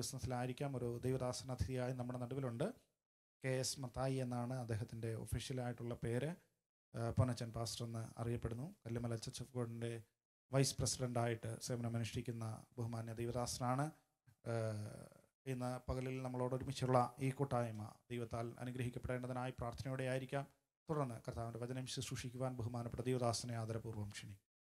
ബിസിനസ്സിലായിരിക്കാം ഒരു ദൈവദാസൻ അതിഥിയായി നമ്മുടെ നടുവിലുണ്ട് കെ എസ് മത്തായി എന്നാണ് അദ്ദേഹത്തിൻ്റെ ഒഫീഷ്യലായിട്ടുള്ള പേര് ആ, പൊന്നച്ചൻ പാസ്റ്റർ എന്ന് അറിയപ്പെടുന്നു കല്ലുമല ചർച്ച് ഓഫ് ഗോഡിൻ്റെ വൈസ് പ്രസിഡൻ്റായിട്ട് സേവനമനുഷ്ഠിക്കുന്ന ബഹുമാന്യ ദൈവദാസനാണ് ആ, ഇന്ന് പകലിൽ നമ്മളോട് ഒരുമിച്ചുള്ള ഈ കൂട്ടായ്മ ദൈവത്താൽ അനുഗ്രഹിക്കപ്പെടേണ്ടതിനായി പ്രാർത്ഥനയോടെ ആയിരിക്കാം തുടർന്ന് കർത്താവിൻ്റെ വചനം ശുശ്രൂഷിക്കുവാൻ ബഹുമാനപ്പെട്ട ദൈവദാസനെ ആദരപൂർവ്വം ക്ഷണി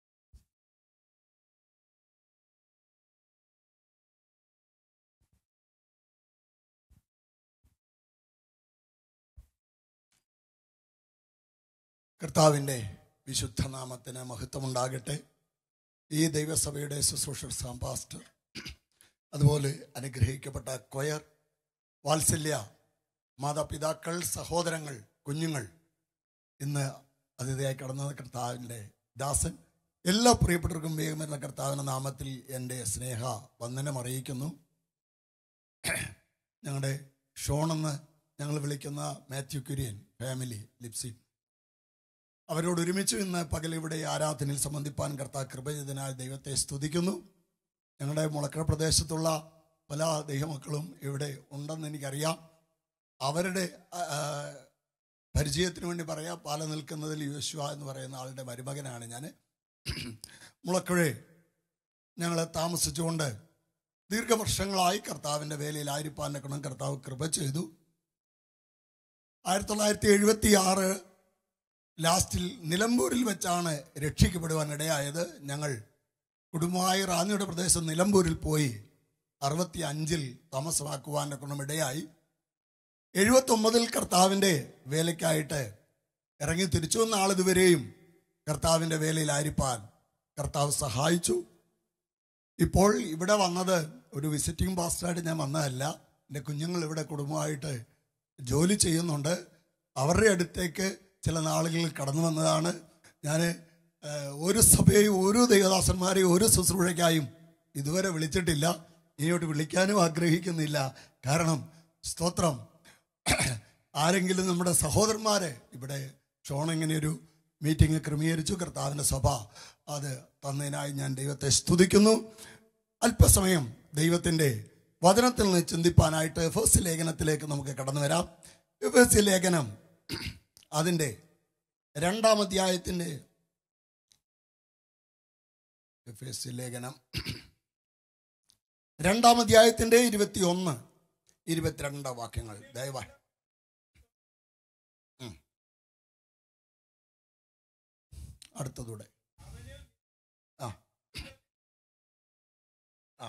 കർത്താവിൻ്റെ വിശുദ്ധനാമത്തിന് മഹത്വമുണ്ടാകട്ടെ ഈ ദൈവസഭയുടെ ശുശ്രൂഷർ സാം പാസ്റ്റർ അതുപോലെ അനുഗ്രഹിക്കപ്പെട്ട കൊയർ വാത്സല്യ മാതാപിതാക്കൾ സഹോദരങ്ങൾ കുഞ്ഞുങ്ങൾ ഇന്ന് അതിഥിയായി കടന്ന കർത്താവിൻ്റെ ദാസൻ എല്ലാ പ്രിയപ്പെട്ടവർക്കും വേഗം വരുന്ന കർത്താവിൻ്റെ നാമത്തിൽ എൻ്റെ സ്നേഹ വന്ദനം അറിയിക്കുന്നു ഞങ്ങളുടെ ഷോണെന്ന് ഞങ്ങൾ വിളിക്കുന്ന മാത്യു കുര്യൻ ഫാമിലി ലിപ്സി അവരോട് ഒരുമിച്ച് ഇന്ന് പകൽ ഇവിടെ ഈ ആരാധനയിൽ സംബന്ധിപ്പാൻ കർത്താവ് കൃപചിതനായ ദൈവത്തെ സ്തുതിക്കുന്നു ഞങ്ങളുടെ മുളക്കര പ്രദേശത്തുള്ള പല ദൈവമക്കളും ഇവിടെ ഉണ്ടെന്ന് എനിക്കറിയാം അവരുടെ ആ, ആ, പരിചയത്തിന് വേണ്ടി പറയാം പാല നിൽക്കുന്നതിൽ യോശുവ എന്ന് പറയുന്ന ആളുടെ മരുമകനാണ് ഞാൻ മുളക്കുഴെ ഞങ്ങൾ താമസിച്ചുകൊണ്ട് ദീർഘവർഷങ്ങളായി കർത്താവിൻ്റെ വേലയിലായിരിക്കാൻ ഗുണം കർത്താവ് കൃപ ചെയ്തു ആയിരത്തി തൊള്ളായിരത്തി എഴുപത്തി ആറ് ലാസ്റ്റിൽ നിലമ്പൂരിൽ വെച്ചാണ് രക്ഷിക്കപ്പെടുവാൻ ഇടയായത് ഞങ്ങൾ കുടുംബമായി റാന്നിയുടെ പ്രദേശം നിലമ്പൂരിൽ പോയി അറുപത്തി അഞ്ചിൽ താമസമാക്കുവാൻ ഗുണമിടയായി എഴുപത്തൊമ്പതിൽ കർത്താവിൻ്റെ വേലയ്ക്കായിട്ട് ഇറങ്ങി തിരിച്ചു വന്ന ആളിതുവരെയും കർത്താവിൻ്റെ വേലയിലായിരിക്കാൻ കർത്താവ് സഹായിച്ചു ഇപ്പോൾ ഇവിടെ വന്നത് ഒരു വിസിറ്റിംഗ് പാസ്റ്ററായിട്ട് ഞാൻ വന്നതല്ല എൻ്റെ കുഞ്ഞുങ്ങൾ ഇവിടെ കുടുംബമായിട്ട് ജോലി ചെയ്യുന്നുണ്ട് അവരുടെ അടുത്തേക്ക് ചില നാളുകളിൽ കടന്നു വന്നതാണ് ഞാൻ ഒരു സഭയെയും ഒരു ദൈവദാസന്മാരെയും ഒരു ശുശ്രൂഷയ്ക്കായും ഇതുവരെ വിളിച്ചിട്ടില്ല ഇനിയോട്ട് വിളിക്കാനും ആഗ്രഹിക്കുന്നില്ല കാരണം സ്തോത്രം ആരെങ്കിലും നമ്മുടെ സഹോദരന്മാരെ ഇവിടെ ഷോൺ ഇങ്ങനെ ഒരു മീറ്റിംഗ് ക്രമീകരിച്ചു കർത്താവിൻ്റെ സഭ അത് തന്നതിനായി ഞാൻ ദൈവത്തെ സ്തുതിക്കുന്നു അല്പസമയം ദൈവത്തിൻ്റെ വചനത്തിൽ നിന്ന് ചിന്തിപ്പാനായിട്ട് ഫസ്റ്റ് ലേഖനത്തിലേക്ക് നമുക്ക് കടന്നു വരാം ഫസ്റ്റ് ലേഖനം അതിൻ്റെ രണ്ടാം അധ്യായത്തിൻ്റെ എഫേസ്യ ലേഖനം രണ്ടാം അധ്യായത്തിൻ്റെ ഇരുപത്തി ഒന്ന് ഇരുപത്തിരണ്ട് വാക്യങ്ങൾ ദയവായി ഉം. അടുത്തതൂടെ ആ ആ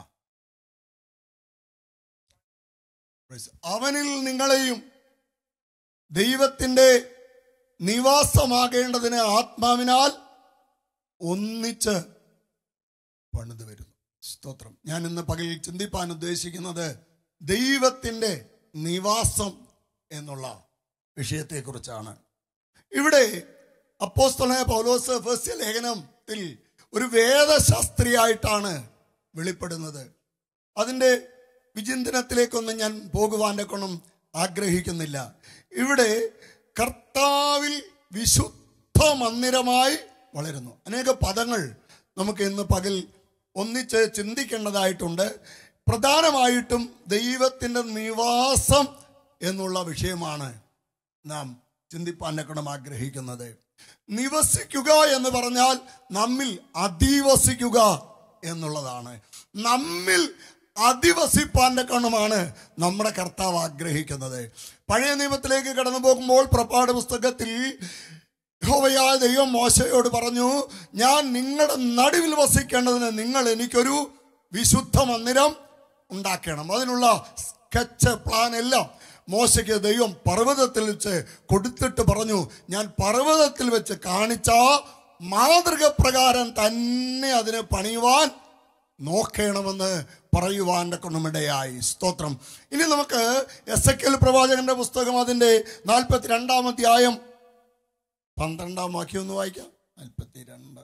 Praise. അവനിൽ നിങ്ങളെയും ദൈവത്തിൻ്റെ നിവാസമാകേണ്ടതിന് ആത്മാവിനാൽ ഒന്നിച്ച് പണിത് വരുന്നു സ്തോത്രം ഞാൻ ഇന്ന് പകൽ ചിന്തിപ്പാൻ ഉദ്ദേശിക്കുന്നത് ദൈവത്തിൻ്റെ നിവാസം എന്നുള്ള വിഷയത്തെക്കുറിച്ചാണ് ഇവിടെ അപ്പോസ്തലനായ പൗലോസ് ഫസ്റ്റ് ലേഖനത്തിൽ ഒരു വേദശാസ്ത്രിയായിട്ടാണ് വെളിപ്പെടുന്നത് അതിൻ്റെ വിചിന്തനത്തിലേക്കൊന്നും ഞാൻ പോകുവാൻ്റെ കൊണം ആഗ്രഹിക്കുന്നില്ല ഇവിടെ കർത്താവിൽ വിശുദ്ധ മന്ദിരമായി വളരുന്നു അനേക പദങ്ങൾ നമുക്ക് ഇന്ന് പകൽ ഒന്നിച്ച് ചിന്തിക്കേണ്ടതായിട്ടുണ്ട് പ്രധാനമായിട്ടും ദൈവത്തിൻ്റെ നിവാസം എന്നുള്ള വിഷയമാണ് നാം ചിന്തിപ്പാനക്കണം ആഗ്രഹിക്കുന്നത് നിവസിക്കുക എന്ന് പറഞ്ഞാൽ നമ്മിൽ അധിവസിക്കുക എന്നുള്ളതാണ് നമ്മിൽ അധിവസിപ്പാന്റെ കണമാണ് നമ്മുടെ കർത്താവ് ആഗ്രഹിക്കുന്നത് പഴയ നിയമത്തിലേക്ക് കടന്നു പോകുമ്പോൾ പ്രപ്പാട് പുസ്തകത്തിൽ യഹോവയായ ദൈവം മോശയോട് പറഞ്ഞു ഞാൻ നിങ്ങളുടെ നടുവിൽ വസിക്കേണ്ടതിന് നിങ്ങൾ എനിക്കൊരു വിശുദ്ധ മന്ദിരം ഉണ്ടാക്കണം അതിനുള്ള സ്കെച്ച് പ്ലാൻ എല്ലാം മോശയ്ക്ക് ദൈവം പർവ്വതത്തിൽ വെച്ച് കൊടുത്തിട്ട് പറഞ്ഞു ഞാൻ പർവ്വതത്തിൽ വെച്ച് കാണിച്ച മാതൃക പ്രകാരം തന്നെ അതിനെ പണിയുവാൻ നോക്കണമെന്ന് പറയുവാൻ്റെ കൊണ്ടുമിടയായി സ്തോത്രം ഇനി നമുക്ക് എസ് എ കെൽ പ്രവാചകന്റെ പുസ്തകം അതിൻ്റെ നാൽപ്പത്തി രണ്ടാം അധ്യായം പന്ത്രണ്ടാം വാക്യം ഒന്ന് വായിക്കാം നാൽപ്പത്തി രണ്ട്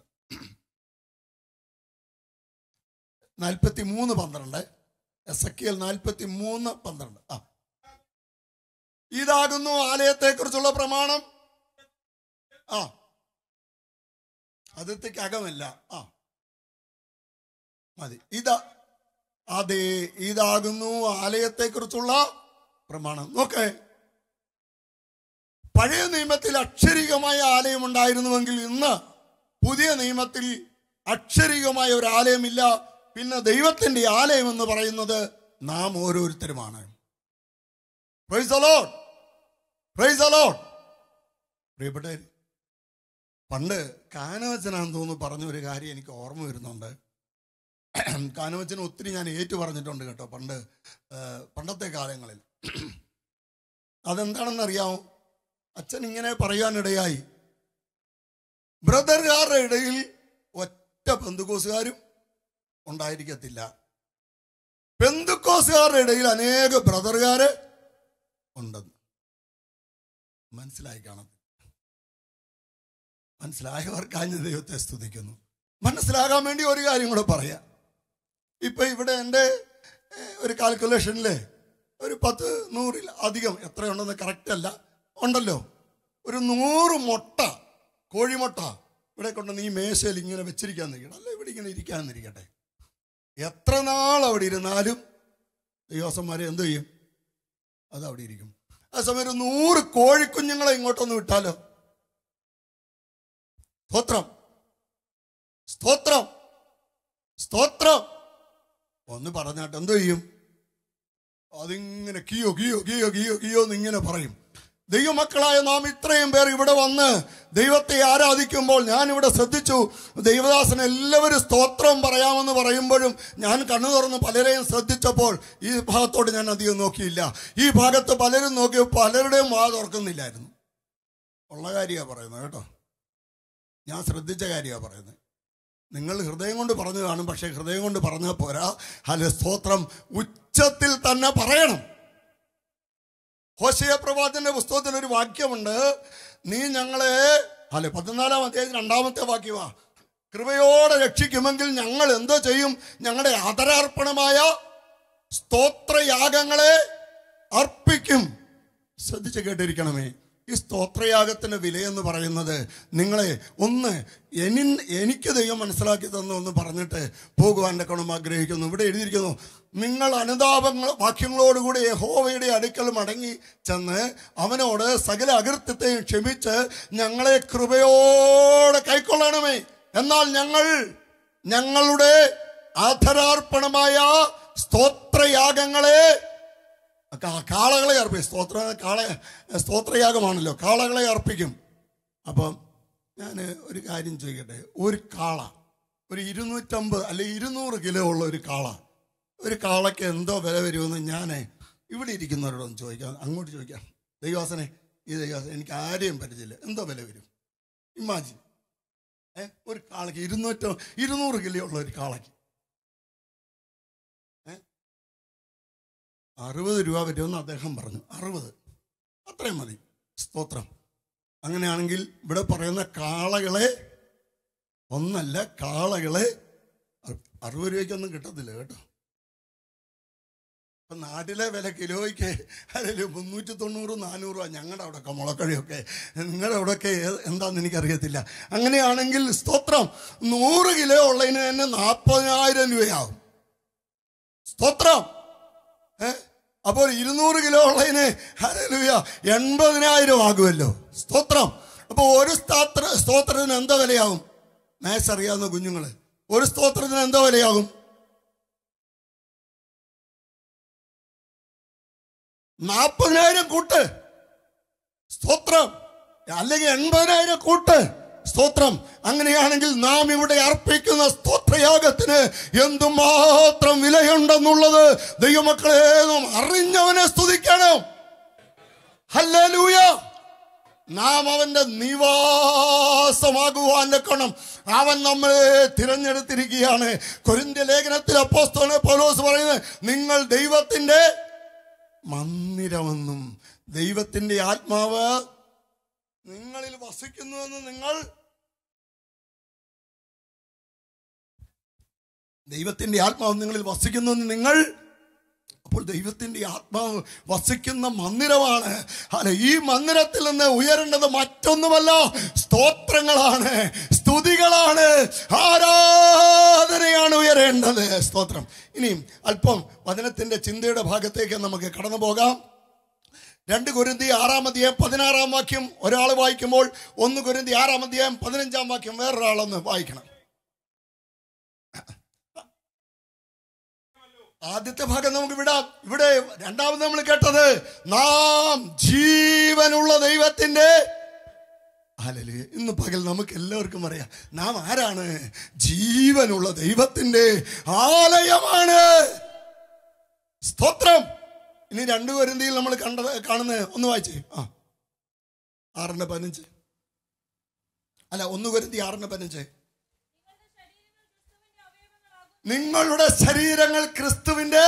നാൽപ്പത്തി മൂന്ന് പന്ത്രണ്ട് എസ് എ കെൽ നാൽപ്പത്തി മൂന്ന് പന്ത്രണ്ട് ആ ഇതാകുന്നു ആലയത്തെക്കുറിച്ചുള്ള പ്രമാണം ആ അതിർത്തിക്കകമല്ല ആ മതി ഇതാ അതെ ഇതാകുന്നു ആലയത്തെക്കുറിച്ചുള്ള പ്രമാണം നോക്കേ പഴയ നിയമത്തിൽ അക്ഷരികമായ ആലയം ഉണ്ടായിരുന്നുവെങ്കിൽ ഇന്ന് പുതിയ നിയമത്തിൽ അക്ഷരികമായ ഒരു ആലയമില്ല പിന്നെ ദൈവത്തിന്റെ ആലയം എന്ന് പറയുന്നത് നാം ഓരോരുത്തരുമാണ് Praise the Lord. Praise the Lord. പ്രിയപ്പെട്ട പണ്ട് കാനവച്ചനാന്ന് തോന്നുന്നു പറഞ്ഞ ഒരു കാര്യം എനിക്ക് ഓർമ്മ വരുന്നുണ്ട് കാനവച്ചന് ഒത്തിരി ഞാൻ ഏറ്റു പറഞ്ഞിട്ടുണ്ട് കേട്ടോ പണ്ട് ആ, പണ്ടത്തെ കാലങ്ങളിൽ അതെന്താണെന്ന് അറിയാമോ അച്ഛൻ ഇങ്ങനെ പറയാനിടയായി ബ്രദറുകാരുടെ ഇടയിൽ ഒറ്റ ബന്ധുക്കോസുകാരും ഉണ്ടായിരിക്കത്തില്ല ബന്ധുക്കോസുകാരുടെ ഇടയിൽ അനേക ബ്രദറുകാര് ഉണ്ടെന്ന് മനസ്സിലായി കാണത്തില്ല മനസ്സിലായവർക്കാഞ്ഞ് ദൈവത്തെ സ്തുതിക്കുന്നു മനസ്സിലാകാൻ വേണ്ടി ഒരു കാര്യം കൂടെ പറയാം ഇപ്പൊ ഇവിടെ എൻ്റെ ഏഹ്, ഒരു കാൽക്കുലേഷനില് ഒരു പത്ത് നൂറിൽ അധികം എത്രയുണ്ടെന്ന് കറക്റ്റ് അല്ല ഉണ്ടല്ലോ ഒരു നൂറ് മുട്ട കോഴിമുട്ട ഇവിടെ കൊണ്ടുവന്ന് ഈ മേശയിൽ ഇങ്ങനെ വെച്ചിരിക്കാന്നിരിക്കണം അല്ല ഇവിടെ ഇങ്ങനെ ഇരിക്കാന്നിരിക്കട്ടെ എത്ര നാൾ അവിടെ ഇരുന്നാലും ദൈവസന്മാരെ എന്ത് ചെയ്യും അത് അവിടെ ഇരിക്കും ആ സമയം ഒരു നൂറ് കോഴിക്കുഞ്ഞുങ്ങളെ ഇങ്ങോട്ടൊന്ന് വിട്ടാലോ സ്തോത്രം സ്തോത്രം സ്തോത്രം ഒന്ന് പറഞ്ഞാട്ട് എന്ത് ചെയ്യും അതിങ്ങനെ കിയോ കിയോ കിയോ കിയോ കിയോ എന്ന് ഇങ്ങനെ പറയും ദൈവമക്കളായ നാം ഇത്രയും പേർ ഇവിടെ വന്ന് ദൈവത്തെ ആരാധിക്കുമ്പോൾ ഞാൻ ഇവിടെ ശ്രദ്ധിച്ചു ദൈവദാസൻ എല്ലാവരും സ്തോത്രം പറയാമെന്ന് പറയുമ്പോഴും ഞാൻ കണ്ണു തുറന്ന് പലരെയും ശ്രദ്ധിച്ചപ്പോൾ ഈ ഭാഗത്തോട്ട് ഞാൻ അധികം നോക്കിയില്ല ഈ ഭാഗത്ത് പലരും നോക്കി പലരുടെയും വാ തുറക്കുന്നില്ലായിരുന്നു ഉള്ള കാര്യമാണ് പറയുന്നത് കേട്ടോ ഞാൻ ശ്രദ്ധിച്ച കാര്യമാണ് പറയുന്നത് നിങ്ങൾ ഹൃദയം കൊണ്ട് പറഞ്ഞു കാണും പക്ഷേ ഹൃദയം കൊണ്ട് പറഞ്ഞാൽ പോരാ അല്ല സ്തോത്രം ഉച്ചത്തിൽ തന്നെ പറയണം ഹോശയ പ്രവാചന്റെ പുസ്തകത്തിൽ ഒരു വാക്യമുണ്ട് നീ ഞങ്ങളെ അല്ലെ പതിനാലാം അധ്യായത്തിൽ രണ്ടാമത്തെ വാക്യമാ കൃപയോടെ രക്ഷിക്കുമെങ്കിൽ ഞങ്ങൾ എന്തോ ചെയ്യും ഞങ്ങളുടെ ആദരാർപ്പണമായ സ്തോത്രയാഗങ്ങളെ അർപ്പിക്കും ശ്രദ്ധിച്ച് കേട്ടിരിക്കണമേ ഈ സ്തോത്രയാഗത്തിന്റെ വിലയെന്ന് പറയുന്നത് നിങ്ങളെ ഒന്ന് എനി എനിക്ക് ദൈവം മനസ്സിലാക്കി തന്നു എന്ന് പറഞ്ഞിട്ട് പോകുവാൻ കൊണ്ട് ആഗ്രഹിക്കുന്നു ഇവിടെ എഴുതിയിരിക്കുന്നു നിങ്ങൾ അനുതാപങ്ങൾ വാക്യങ്ങളോടുകൂടി യഹോവയുടെ അടുക്കൽ മടങ്ങി ചെന്ന് അവനോട് സകല അകൃത്യത്തെയും ക്ഷമിച്ച് ഞങ്ങളെ കൃപയോടെ കൈക്കൊള്ളണമേ എന്നാൽ ഞങ്ങൾ ഞങ്ങളുടെ ആധരാർപ്പണമായ സ്തോത്രയാഗങ്ങളെ കാ- കാളകളെ അർപ്പിക്കും സ്തോത്ര കാള സ്തോത്രയാഗമാണല്ലോ കാളകളെ അർപ്പിക്കും അപ്പം ഞാൻ ഒരു കാര്യം ചോദിക്കട്ടെ ഒരു കാള ഒരു ഇരുന്നൂറ്റമ്പത് അല്ലെ ഇരുന്നൂറ് കിലോ ഉള്ള ഒരു കാള ഒരു കാളയ്ക്ക് എന്തോ വില വരുമെന്ന് ഞാൻ ഇവിടെ ഇരിക്കുന്നവരോടൊന്ന് ചോദിക്കാം അങ്ങോട്ട് ചോദിക്കാം ദൈവാസനെ ഈ ദൈവാസന എനിക്ക് ആരെയും പരിചയമില്ല എന്തോ വില വരും ഇമാജിൻ ഏ ഒരു കാളയ്ക്ക് ഇരുന്നൂറ്റോ ഇരുന്നൂറ് കിലോ ഉള്ള ഒരു കാളയ്ക്ക് അറുപത് രൂപ വരുമെന്ന് അദ്ദേഹം പറഞ്ഞു അറുപത് അത്രയും മതി സ്തോത്രം അങ്ങനെയാണെങ്കിൽ ഇവിടെ പറയുന്ന കാളകളെ ഒന്നല്ല കാളകളെ അ- അറുപത് രൂപയ്ക്കൊന്നും കിട്ടത്തില്ല കേട്ടോ ഇപ്പൊ നാട്ടിലെ വില കിലോയ്ക്ക് അതിൽ മുന്നൂറ്റി തൊണ്ണൂറ് നാനൂറ് ഞങ്ങളുടെ അവിടെയൊക്കെ മുളക്കഴിയൊക്കെ നിങ്ങളുടെ അവിടെയൊക്കെ ഏ- എന്താന്ന് എനിക്കറിയത്തില്ല അങ്ങനെയാണെങ്കിൽ സ്തോത്രം നൂറ് കിലോ ഉള്ളതിന് തന്നെ നാൽപ്പതിനായിരം രൂപയാവും സ്തോത്രം ഏ? അപ്പോൾ ഇരുന്നൂറ് കിലോ ഉള്ളതിന് ഹല്ലേലൂയ എൺപതിനായിരം ആകുമല്ലോ സ്തോത്രം അപ്പോൾ ഒരു സ്തോത്ര സ്തോത്രത്തിന് എന്താ വിലയാകും മാത്സ് അറിയാവുന്ന കുഞ്ഞുങ്ങൾ ഒരു സ്തോത്രത്തിന് എന്താ വിലയാകും നാൽപ്പതിനായിരം കൂട്ട് സ്തോത്രം അല്ലെങ്കിൽ എൺപതിനായിരം കൂട്ട് സ്തോത്രം അങ്ങനെയാണെങ്കിൽ നാം ഇവിടെ അർപ്പിക്കുന്ന സ്തോത്രയാഗത്തിന് എന്തുമാത്രം വിലയുണ്ടെന്നുള്ളത് ദൈവമക്കളെ നാം അറിഞ്ഞവനെ സ്തുതിക്കണം ഹല്ലേലൂയ നാം അവന്റെ നിവാസമാകുവാൻ നിൽക്കണം അവൻ നമ്മളെ തിരഞ്ഞെടുത്തിരിക്കുകയാണ് കൊരിന്ത്യ ലേഖനത്തിൽ അപ്പോസ്തലനെ പൗലോസ് പറയുന്നത് നിങ്ങൾ ദൈവത്തിന്റെ മന്ദിരമെന്നും ദൈവത്തിന്റെ ആത്മാവ് നിങ്ങളിൽ വസിക്കുന്നുവെന്ന് നിങ്ങൾ ദൈവത്തിന്റെ ആത്മാവ് നിങ്ങളിൽ വസിക്കുന്നുവെന്ന് നിങ്ങൾ അപ്പോൾ ദൈവത്തിന്റെ ആത്മാവ് വസിക്കുന്ന മന്ദിരമാണ് അല്ല ഈ മന്ദിരത്തിൽ നിന്ന് ഉയരേണ്ടത് മറ്റൊന്നുമല്ല സ്തോത്രങ്ങളാണ് സ്തുതികളാണ് ആരാധന ആരാധനയാണ് ഉയരേണ്ടത് സ്തോത്രം ഇനിയും അല്പം വചനത്തിന്റെ ചിന്തയുടെ ഭാഗത്തേക്ക് നമുക്ക് കടന്നു പോകാം രണ്ട് കുരുന്തി ആറാം അധ്യായം പതിനാറാം വാക്യം ഒരാൾ വായിക്കുമ്പോൾ ഒന്ന് കുരുന്തി ആറാം അധ്യായം പതിനഞ്ചാം വാക്യം വേറൊരാളൊന്ന് വായിക്കണം ആദ്യത്തെ ഭാഗം നമുക്ക് വിടാം ഇവിടെ രണ്ടാമത് നമ്മൾ കേട്ടത് നാം ജീവനുള്ള ദൈവത്തിന്റെ ഹല്ലേലൂയ. ഇന്ന് പകൽ നമുക്ക് എല്ലാവർക്കും അറിയാം നാം ആരാണ് ജീവനുള്ള ദൈവത്തിന്റെ ആലയമാണ് സ്തോത്രം ഇനി രണ്ടു വരുന്തിയിൽ നമ്മൾ കണ്ടത് കാണുന്നത് ഒന്ന് വായിച്ചേ ആ ആറിന്റെ പതിനഞ്ച് അല്ല ഒന്ന് വരുന്തി ആറിന്റെ പതിനഞ്ച് നിങ്ങളുടെ ശരീരങ്ങൾ ക്രിസ്തുവിന്റെ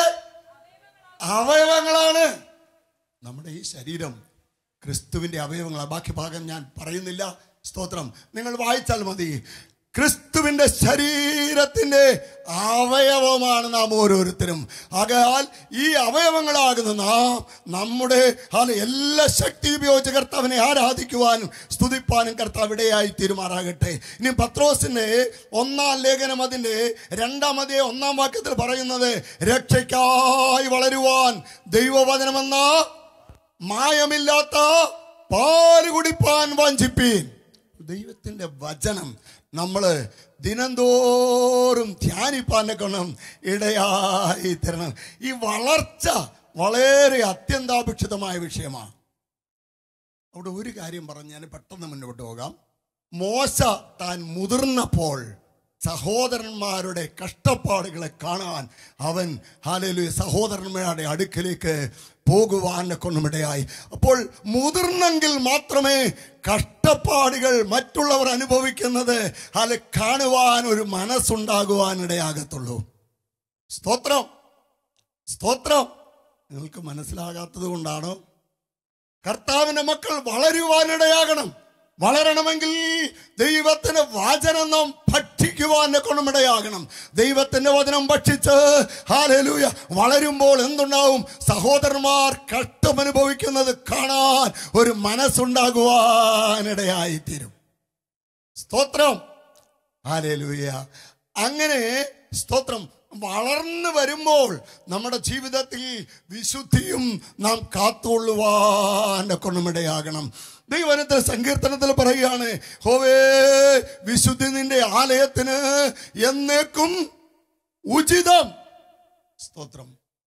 അവയവങ്ങളാണ് നമ്മുടെ ഈ ശരീരം ക്രിസ്തുവിന്റെ അവയവങ്ങളാണ് ബാക്കി ഭാഗം ഞാൻ പറയുന്നില്ല സ്തോത്രം നിങ്ങൾ വായിച്ചാൽ മതി ക്രിസ്തുവിന്റെ ശരീരത്തിന്റെ അവയവമാണ് നാം ഓരോരുത്തരും ആകയാൽ ഈ അവയവങ്ങളാകുന്ന നാം നമ്മുടെ ഹാല എല്ലാ ശക്തി ഉപയോഗിച്ച് കർത്താവിനെ ആരാധിക്കുവാനും സ്തുതിപ്പാനും കർത്താവ് ഇടയായി തീരുമാറാകട്ടെ ഇനി പത്രോസിന്റെ ഒന്നാം ലേഖനം അതിന്റെ രണ്ടാമതേ ഒന്നാം വാക്യത്തിൽ പറയുന്നത് രക്ഷയ്ക്കായി വളരുവാൻ ദൈവവചനമെന്ന മായമില്ലാത്ത പാല് കുടിപ്പാൻ വാഞ്ചിപ്പീൻ ദൈവത്തിന്റെ വചനം നമ്മൾ ദിനംതോറും ധ്യാനിപ്പാനെ കൊണം ഇടയായി തരണം ഈ വളർച്ച വളരെ അത്യന്താപേക്ഷിതമായ വിഷയമാണ് അവിടെ ഒരു കാര്യം പറഞ്ഞ് ഞാൻ പെട്ടെന്ന് മുന്നോട്ട് പോകാം മോശ താൻ മുതിർന്നപ്പോൾ സഹോദരന്മാരുടെ കഷ്ടപ്പാടുകളെ കാണാൻ അവൻ ഹാലലു സഹോദരന്മാരുടെ അടുക്കലേക്ക് പോകുവാനെ കൊണ്ടുമിടയായി അപ്പോൾ മുതിർന്നെങ്കിൽ മാത്രമേ കഷ്ടപ്പാടുകൾ മറ്റുള്ളവർ അനുഭവിക്കുന്നത് അത് കാണുവാൻ ഒരു മനസ്സുണ്ടാകുവാൻ ഇടയാകത്തുള്ളൂ സ്തോത്രം സ്തോത്രം നിങ്ങൾക്ക് മനസ്സിലാകാത്തത് കൊണ്ടാണോ കർത്താവിന്റെ മക്കൾ വളരുവാനിടയാകണം വളരണമെങ്കിൽ ദൈവത്തിന് വചനം നാം ഭക്ഷിക്കുവാൻ കൊണ്ടുമിടയാകണം ദൈവത്തിന്റെ വചനം ഭക്ഷിച്ച് ഹാലലൂയ വളരുമ്പോൾ എന്തുണ്ടാവും സഹോദരന്മാർ കഷ്ടമനുഭവിക്കുന്നത് കാണാൻ ഒരു മനസ്സുണ്ടാകുവാനിടയായി തീരും സ്തോത്രം ഹാലലൂയ അങ്ങനെ സ്തോത്രം വളർന്നു വരുമ്പോൾ നമ്മുടെ ജീവിതത്തിൽ വിശുദ്ധിയും നാം കാത്തുകൊള്ളുവാൻ കൊണ്ടുമിടയാകണം ദൈവനത്തിൽ സങ്കീർത്തനത്തിൽ പറയുകയാണ് ഹോവേ വിശുദ്ധി നിന്റെ ആലയത്തിന് എന്നേക്കും ഉചിതം സ്തോത്രം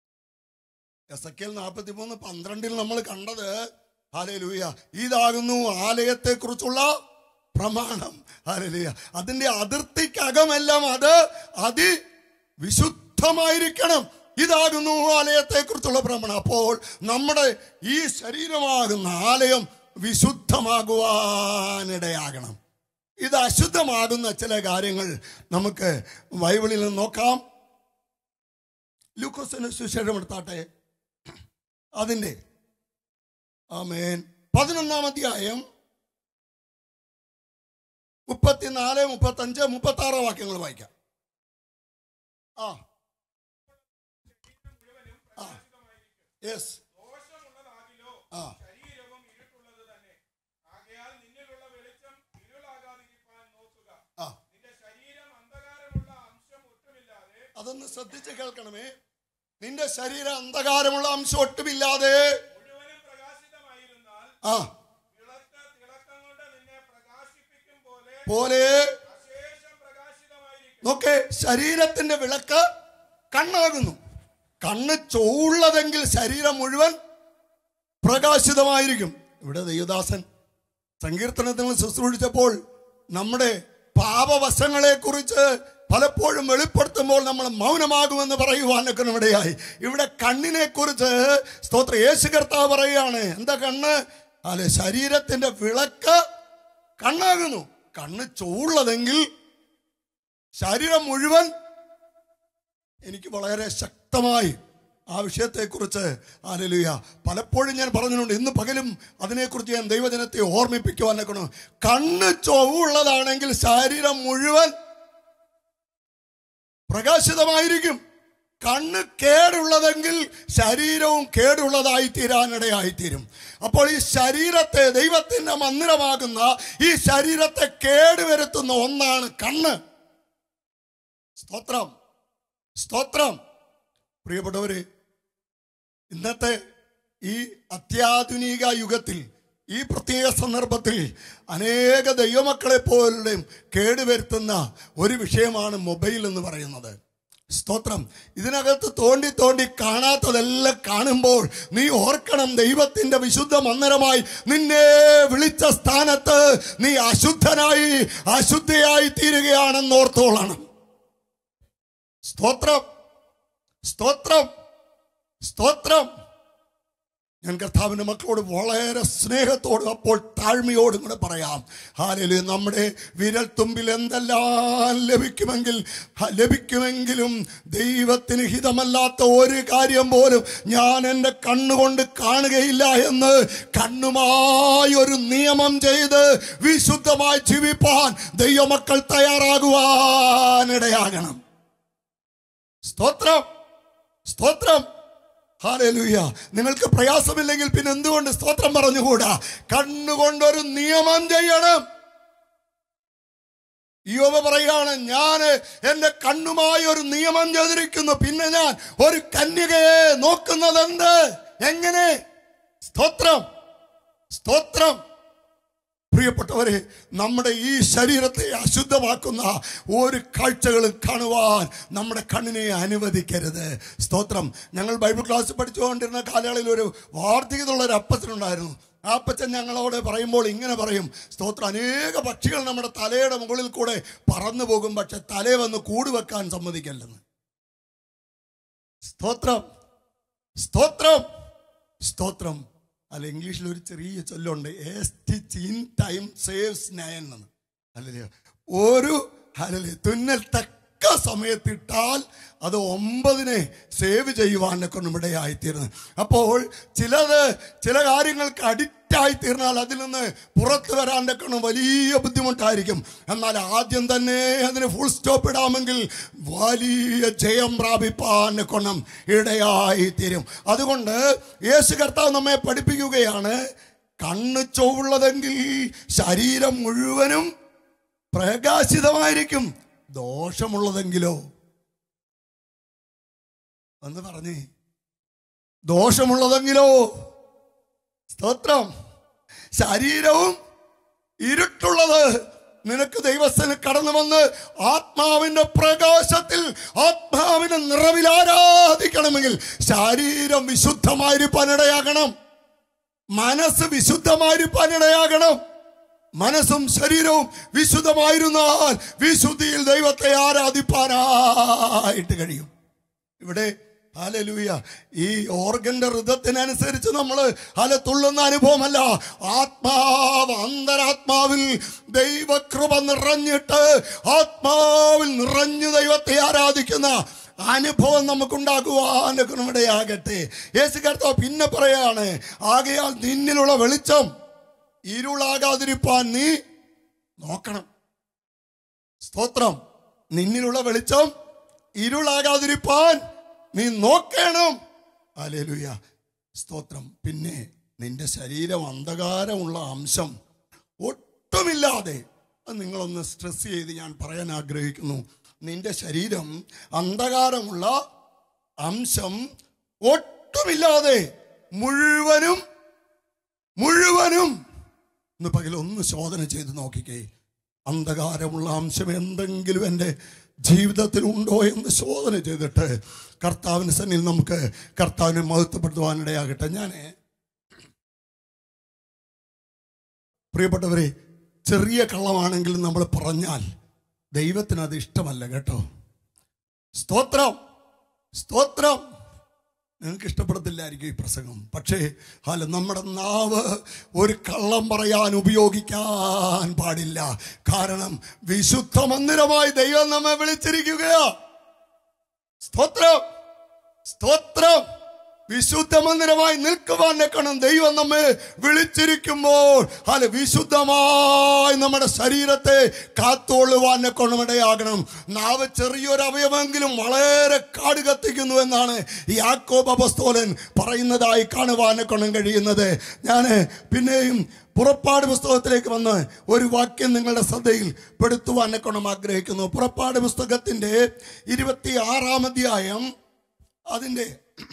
എസ് എ നാൽപ്പത്തി മൂന്ന് പന്ത്രണ്ടിൽ നമ്മൾ കണ്ടത് ഹാലലൂയ ഇതാകുന്നു ആലയത്തെ കുറിച്ചുള്ള പ്രമാണം ഹാലലൂയ അതിന്റെ അതിർത്തിക്കകമെല്ലാം അത് അതി വിശുദ്ധമായിരിക്കണം ഇതാകുന്നു ആലയത്തെ കുറിച്ചുള്ള പ്രമാണം അപ്പോൾ നമ്മുടെ ഈ ശരീരമാകുന്ന ആലയം വിശുദ്ധമാകുവാനിടയാകണം ഇത് അശുദ്ധമാകുന്ന ചില കാര്യങ്ങൾ നമുക്ക് ബൈബിളിൽ നിന്ന് നോക്കാം ലൂക്കോസിന് സുശേഷം എടുത്താട്ടെ അതിൻ്റെ ആമേൻ പതിനൊന്നാം അധ്യായം മുപ്പത്തിനാല് മുപ്പത്തഞ്ച് മുപ്പത്തി ആറ് വാക്യങ്ങൾ വായിക്കാം ആ ആ യെസ് ദോഷമുള്ളതാകിലോ ആ ശരീരവും ഇരുട്ടുള്ളത് തന്നെ ആകയാൽ നിന്നിലുള്ള വെളിച്ചം ഇരുളാകാതിരിക്കാൻ നോക്കുക ആ നിന്റെ ശരീരം അന്ധകാരമുള്ള അംശം ഒട്ടുമില്ലാതെ അതൊന്ന് ശ്രദ്ധിച്ച് കേൾക്കണമേ നിന്റെ ശരീരം അന്ധകാരമുള്ള അംശം ഒട്ടുമില്ലാതെ മുഴുവനും പ്രകാശിതമായിരുന്നാൽ ആ വിളക്ക് തിളക്കം കൊണ്ട് നിന്നെ പ്രകാശിപ്പിക്കും പോലെ പോലെ അശേഷം പ്രകാശിതമായിരിക്കും നോക്കെ ശരീരത്തിന്റെ വിളക്ക് കണ്ണാകുന്നു കണ്ണ് ചൊവ്വുള്ളതെങ്കിൽ ശരീരം മുഴുവൻ പ്രകാശിതമായിരിക്കും ഇവിടെ ദൈവദാസൻ സങ്കീർത്തനത്തിൽ ശുശ്രൂഷിച്ചപ്പോൾ നമ്മുടെ പാപവശങ്ങളെ കുറിച്ച് പലപ്പോഴും വെളിപ്പെടുത്തുമ്പോൾ നമ്മൾ മൗനമാകുമെന്ന് പറയുവാനൊക്കെ ഇവിടെയായി ഇവിടെ കണ്ണിനെ കുറിച്ച് സ്തോത്ര യേശു കർത്താവ് പറയുകയാണ് എന്താ കണ്ണ് അല്ലെ ശരീരത്തിന്റെ വിളക്ക് കണ്ണാകുന്നു കണ്ണ് ചൂള്ളതെങ്കിൽ ശരീരം മുഴുവൻ എനിക്ക് വളരെ ശക്തമായി ആ വിഷയത്തെക്കുറിച്ച് ആലലുയ പലപ്പോഴും ഞാൻ പറഞ്ഞിട്ടുണ്ട് ഇന്ന് പകലും അതിനെക്കുറിച്ച് ഞാൻ ദൈവജനത്തെ ഓർമ്മിപ്പിക്കുവാനൊക്കെ കണ്ണ് ചൊവ്വുള്ളതാണെങ്കിൽ ശരീരം മുഴുവൻ പ്രകാശിതമായിരിക്കും കണ്ണ് കേടുള്ളതെങ്കിൽ ശരീരവും കേടുള്ളതായി തീരാനിടയായിത്തീരും അപ്പോൾ ഈ ശരീരത്തെ ദൈവത്തിന്റെ മന്ദിരമാകുന്ന ഈ ശരീരത്തെ കേടുവരുത്തുന്ന ഒന്നാണ് കണ്ണ് സ്തോത്രം സ്തോത്രം പ്രിയപ്പെട്ടവരെ ഇന്നത്തെ ഈ അത്യാധുനിക യുഗത്തിൽ ഈ പ്രത്യേക സന്ദർഭത്തിൽ അനേക ദൈവമക്കളെ പോലും കേടുവരുത്തുന്ന ഒരു വിഷയമാണ് മൊബൈൽ എന്ന് പറയുന്നത് സ്തോത്രം ഇതിനകത്ത് തോണ്ടി തോണ്ടി കാണാത്തതെല്ലാം കാണുമ്പോൾ നീ ഓർക്കണം ദൈവത്തിന്റെ വിശുദ്ധ മന്ദിരമായി നിന്നെ വിളിച്ച സ്ഥാനത്ത് നീ അശുദ്ധനായി അശുദ്ധയായി തീരുകയാണെന്ന് ഓർത്തോളണം സ്തോത്രം സ്തോത്രം സ്തോത്രം ഞാൻ കർത്താവിൻ്റെ മക്കളോട് വളരെ സ്നേഹത്തോടും അപ്പോൾ താഴ്മയോടും കൂടെ പറയാം ഹാലല് നമ്മുടെ വിരൽ തുമ്പിൽ എന്തെല്ലാം ലഭിക്കുമെങ്കിൽ ഹ, ലഭിക്കുമെങ്കിലും ദൈവത്തിന് ഹിതമല്ലാത്ത ഒരു കാര്യം പോലും ഞാൻ എൻ്റെ കണ്ണുകൊണ്ട് കാണുകയില്ല എന്ന് കണ്ണുമായി ഒരു നിയമം ചെയ്ത് വിശുദ്ധമായി ജീവിപ്പാൻ ദൈവമക്കൾ തയ്യാറാകുവാനിടയാകണം സ്തോത്രം സ്തോത്രം ഹാലലൂയ നിങ്ങൾക്ക് പ്രയാസമില്ലെങ്കിൽ പിന്നെ എന്തുകൊണ്ട് സ്തോത്രം പറഞ്ഞുകൂടാ കണ്ണുകൊണ്ടൊരു നിയമം ചെയ്യണം യോബ പറയാണ് ഞാൻ എന്റെ കണ്ണുമായി ഒരു നിയമം ചെയ്തിരിക്കുന്നു പിന്നെ ഞാൻ ഒരു കന്യകയെ നോക്കുന്നത് എന്ത് എങ്ങനെ സ്തോത്രം സ്തോത്രം പ്രിയപ്പെട്ടവരെ നമ്മുടെ ഈ ശരീരത്തെ അശുദ്ധമാക്കുന്ന ഒരു കാഴ്ചകളും കാണുവാൻ നമ്മുടെ കണ്ണിനെ അനുവദിക്കരുത് സ്തോത്രം ഞങ്ങൾ ബൈബിൾ ക്ലാസ് പഠിച്ചുകൊണ്ടിരുന്ന കാലയളവിൽ ഒരു വാർദ്ധക്യതുള്ള ഒരു അപ്പച്ചനുണ്ടായിരുന്നു ആ അപ്പച്ചൻ ഞങ്ങളോട് പറയുമ്പോൾ ഇങ്ങനെ പറയും സ്തോത്രം അനേക പക്ഷികൾ നമ്മുടെ തലയുടെ മുകളിൽ കൂടെ പറന്നു പോകും പക്ഷെ തലയെ വന്ന് കൂട് വെക്കാൻ സമ്മതിക്കല്ലെന്ന് സ്തോത്രം സ്തോത്രം സ്തോത്രം അല്ല ഇംഗ്ലീഷിൽ ഒരു ചെറിയ ചൊല്ലുണ്ട് a stitch in time saves nine എന്ന് അല്ലല്ലേ ഒരു അല്ലല്ലേ തുന്നൽ തക്ക സമയത്തിട്ടാൽ അത് ഒമ്പതിനെ സേവ് ചെയ്യുവാനെ കൊണ്ട് ഇടയായിത്തീരുന്നു അപ്പോൾ ചിലത് ചില കാര്യങ്ങൾക്ക് അഡിക്റ്റ് ആയിത്തീർന്നാൽ അതിൽ നിന്ന് പുറത്തു വരാൻ്റെ കൊണ്ട് വലിയ ബുദ്ധിമുട്ടായിരിക്കും എന്നാൽ ആദ്യം തന്നെ അതിന് ഫുൾ സ്റ്റോപ്പ് ഇടാമെങ്കിൽ വലിയ ജയം പ്രാപിപ്പാൻ കൊണം ഇടയായിത്തീരും അതുകൊണ്ട് യേശു കർത്താവ് നമ്മെ പഠിപ്പിക്കുകയാണ് കണ്ണ് ചൊവ്വുള്ളതെങ്കിൽ ശരീരം മുഴുവനും പ്രകാശിതമായിരിക്കും ദോഷമുള്ളതെങ്കിലോ എന്ന് പറഞ്ഞേ ദോഷമുള്ളതെങ്കിലോ സ്തോത്രം ശരീരവും ഇരുട്ടുള്ളത് നിനക്ക് ദൈവസ്ഥന് കടന്നു വന്ന് ആത്മാവിന്റെ പ്രകാശത്തിൽ ആത്മാവിന്റെ നിറവിൽ ആരാധിക്കണമെങ്കിൽ ശരീരം വിശുദ്ധമായിരിക്കാനിടയാകണം മനസ്സ് വിശുദ്ധമായിരിക്കാനിടയാകണം മനസ്സും ശരീരവും വിശുദ്ധമായിരുന്നാൽ വിശുദ്ധിയിൽ ദൈവത്തെ ആരാധിപ്പാനായിട്ട് കഴിയും ഇവിടെ ഹാലലൂയ ഈ ഓർഗന്റെ ഋതത്തിനനുസരിച്ച് നമ്മൾ ഹല തുള്ളുന്ന അനുഭവമല്ല ആത്മാവ് അന്തരാത്മാവിൽ ദൈവകൃപ നിറഞ്ഞിട്ട് ആത്മാവിൽ നിറഞ്ഞു ദൈവത്തെ ആരാധിക്കുന്ന അനുഭവം നമുക്കുണ്ടാകുവാൻ ഇടയാകട്ടെ യേശു കർത്താവ് പിന്നെ പറയാണ് ആകയാൽ നിന്നിലുള്ള വെളിച്ചം ഇരുളാകാതിരിപ്പാൻ നീ നോക്കണം സ്തോത്രം നിന്നിലുള്ള വെളിച്ചം ഇരുളാകാതിരിപ്പാൻ നീ നോക്കണം അലേലുയ സ്തോത്രം പിന്നെ നിന്റെ ശരീരം അന്ധകാരമുള്ള അംശം ഒട്ടുമില്ലാതെ അത് നിങ്ങളൊന്ന് സ്ട്രെസ് ചെയ്ത് ഞാൻ പറയാൻ ആഗ്രഹിക്കുന്നു നിന്റെ ശരീരം അന്ധകാരമുള്ള അംശം ഒട്ടുമില്ലാതെ മുഴുവനും മുഴുവനും ഇന്ന് പകൽ ഒന്ന് ശോധന ചെയ്ത് നോക്കിക്കേ അന്ധകാരമുള്ള അംശം എന്തെങ്കിലും എൻ്റെ ജീവിതത്തിൽ ഉണ്ടോ എന്ന് ശോധന ചെയ്തിട്ട് കർത്താവിന് സന്നിൽ നമുക്ക് കർത്താവിനെ മഹത്വപ്പെടുത്തുവാനിടയാകട്ടെ ഞാൻ പ്രിയപ്പെട്ടവരെ ചെറിയ കള്ളമാണെങ്കിലും നമ്മൾ പറഞ്ഞാൽ ദൈവത്തിന് അത് ഇഷ്ടമല്ല കേട്ടോ സ്തോത്രം സ്തോത്രം നിങ്ങൾക്ക് ഇഷ്ടപ്പെടത്തില്ലായിരിക്കും ഈ പ്രസംഗം പക്ഷേ അല്ല നമ്മുടെ നാവ് ഒരു കള്ളം പറയാൻ ഉപയോഗിക്കാൻ പാടില്ല കാരണം വിശുദ്ധ മന്ദിരമായി ദൈവം നമ്മെ വിളിച്ചിരിക്കുകയാ സ്തോത്രം സ്തോത്രം വിശുദ്ധ മന്ദിരമായി നിൽക്കുവാൻ കണം ദൈവം നമ്മെ വിളിച്ചിരിക്കുമ്പോൾ അല്ല വിശുദ്ധമായി നമ്മുടെ ശരീരത്തെ കാത്തോളുവാൻ കൊണമിടയാകണം നാവ് ചെറിയൊരു അവയവമെങ്കിലും വളരെ കാട് കത്തിക്കുന്നു എന്നാണ് ഈ ആക്കോബ അപസ്തോലൻ പറയുന്നതായി കാണുവാൻ കൊണം കഴിയുന്നത് ഞാൻ പിന്നെയും പുറപ്പാട് പുസ്തകത്തിലേക്ക് വന്ന് ഒരു വാക്യം നിങ്ങളുടെ ശ്രദ്ധയിൽ പെടുത്തുവാൻ കൊണം ആഗ്രഹിക്കുന്നു പുറപ്പാട് പുസ്തകത്തിന്റെ ഇരുപത്തി ആറാം അധ്യായം അതിൻ്റെ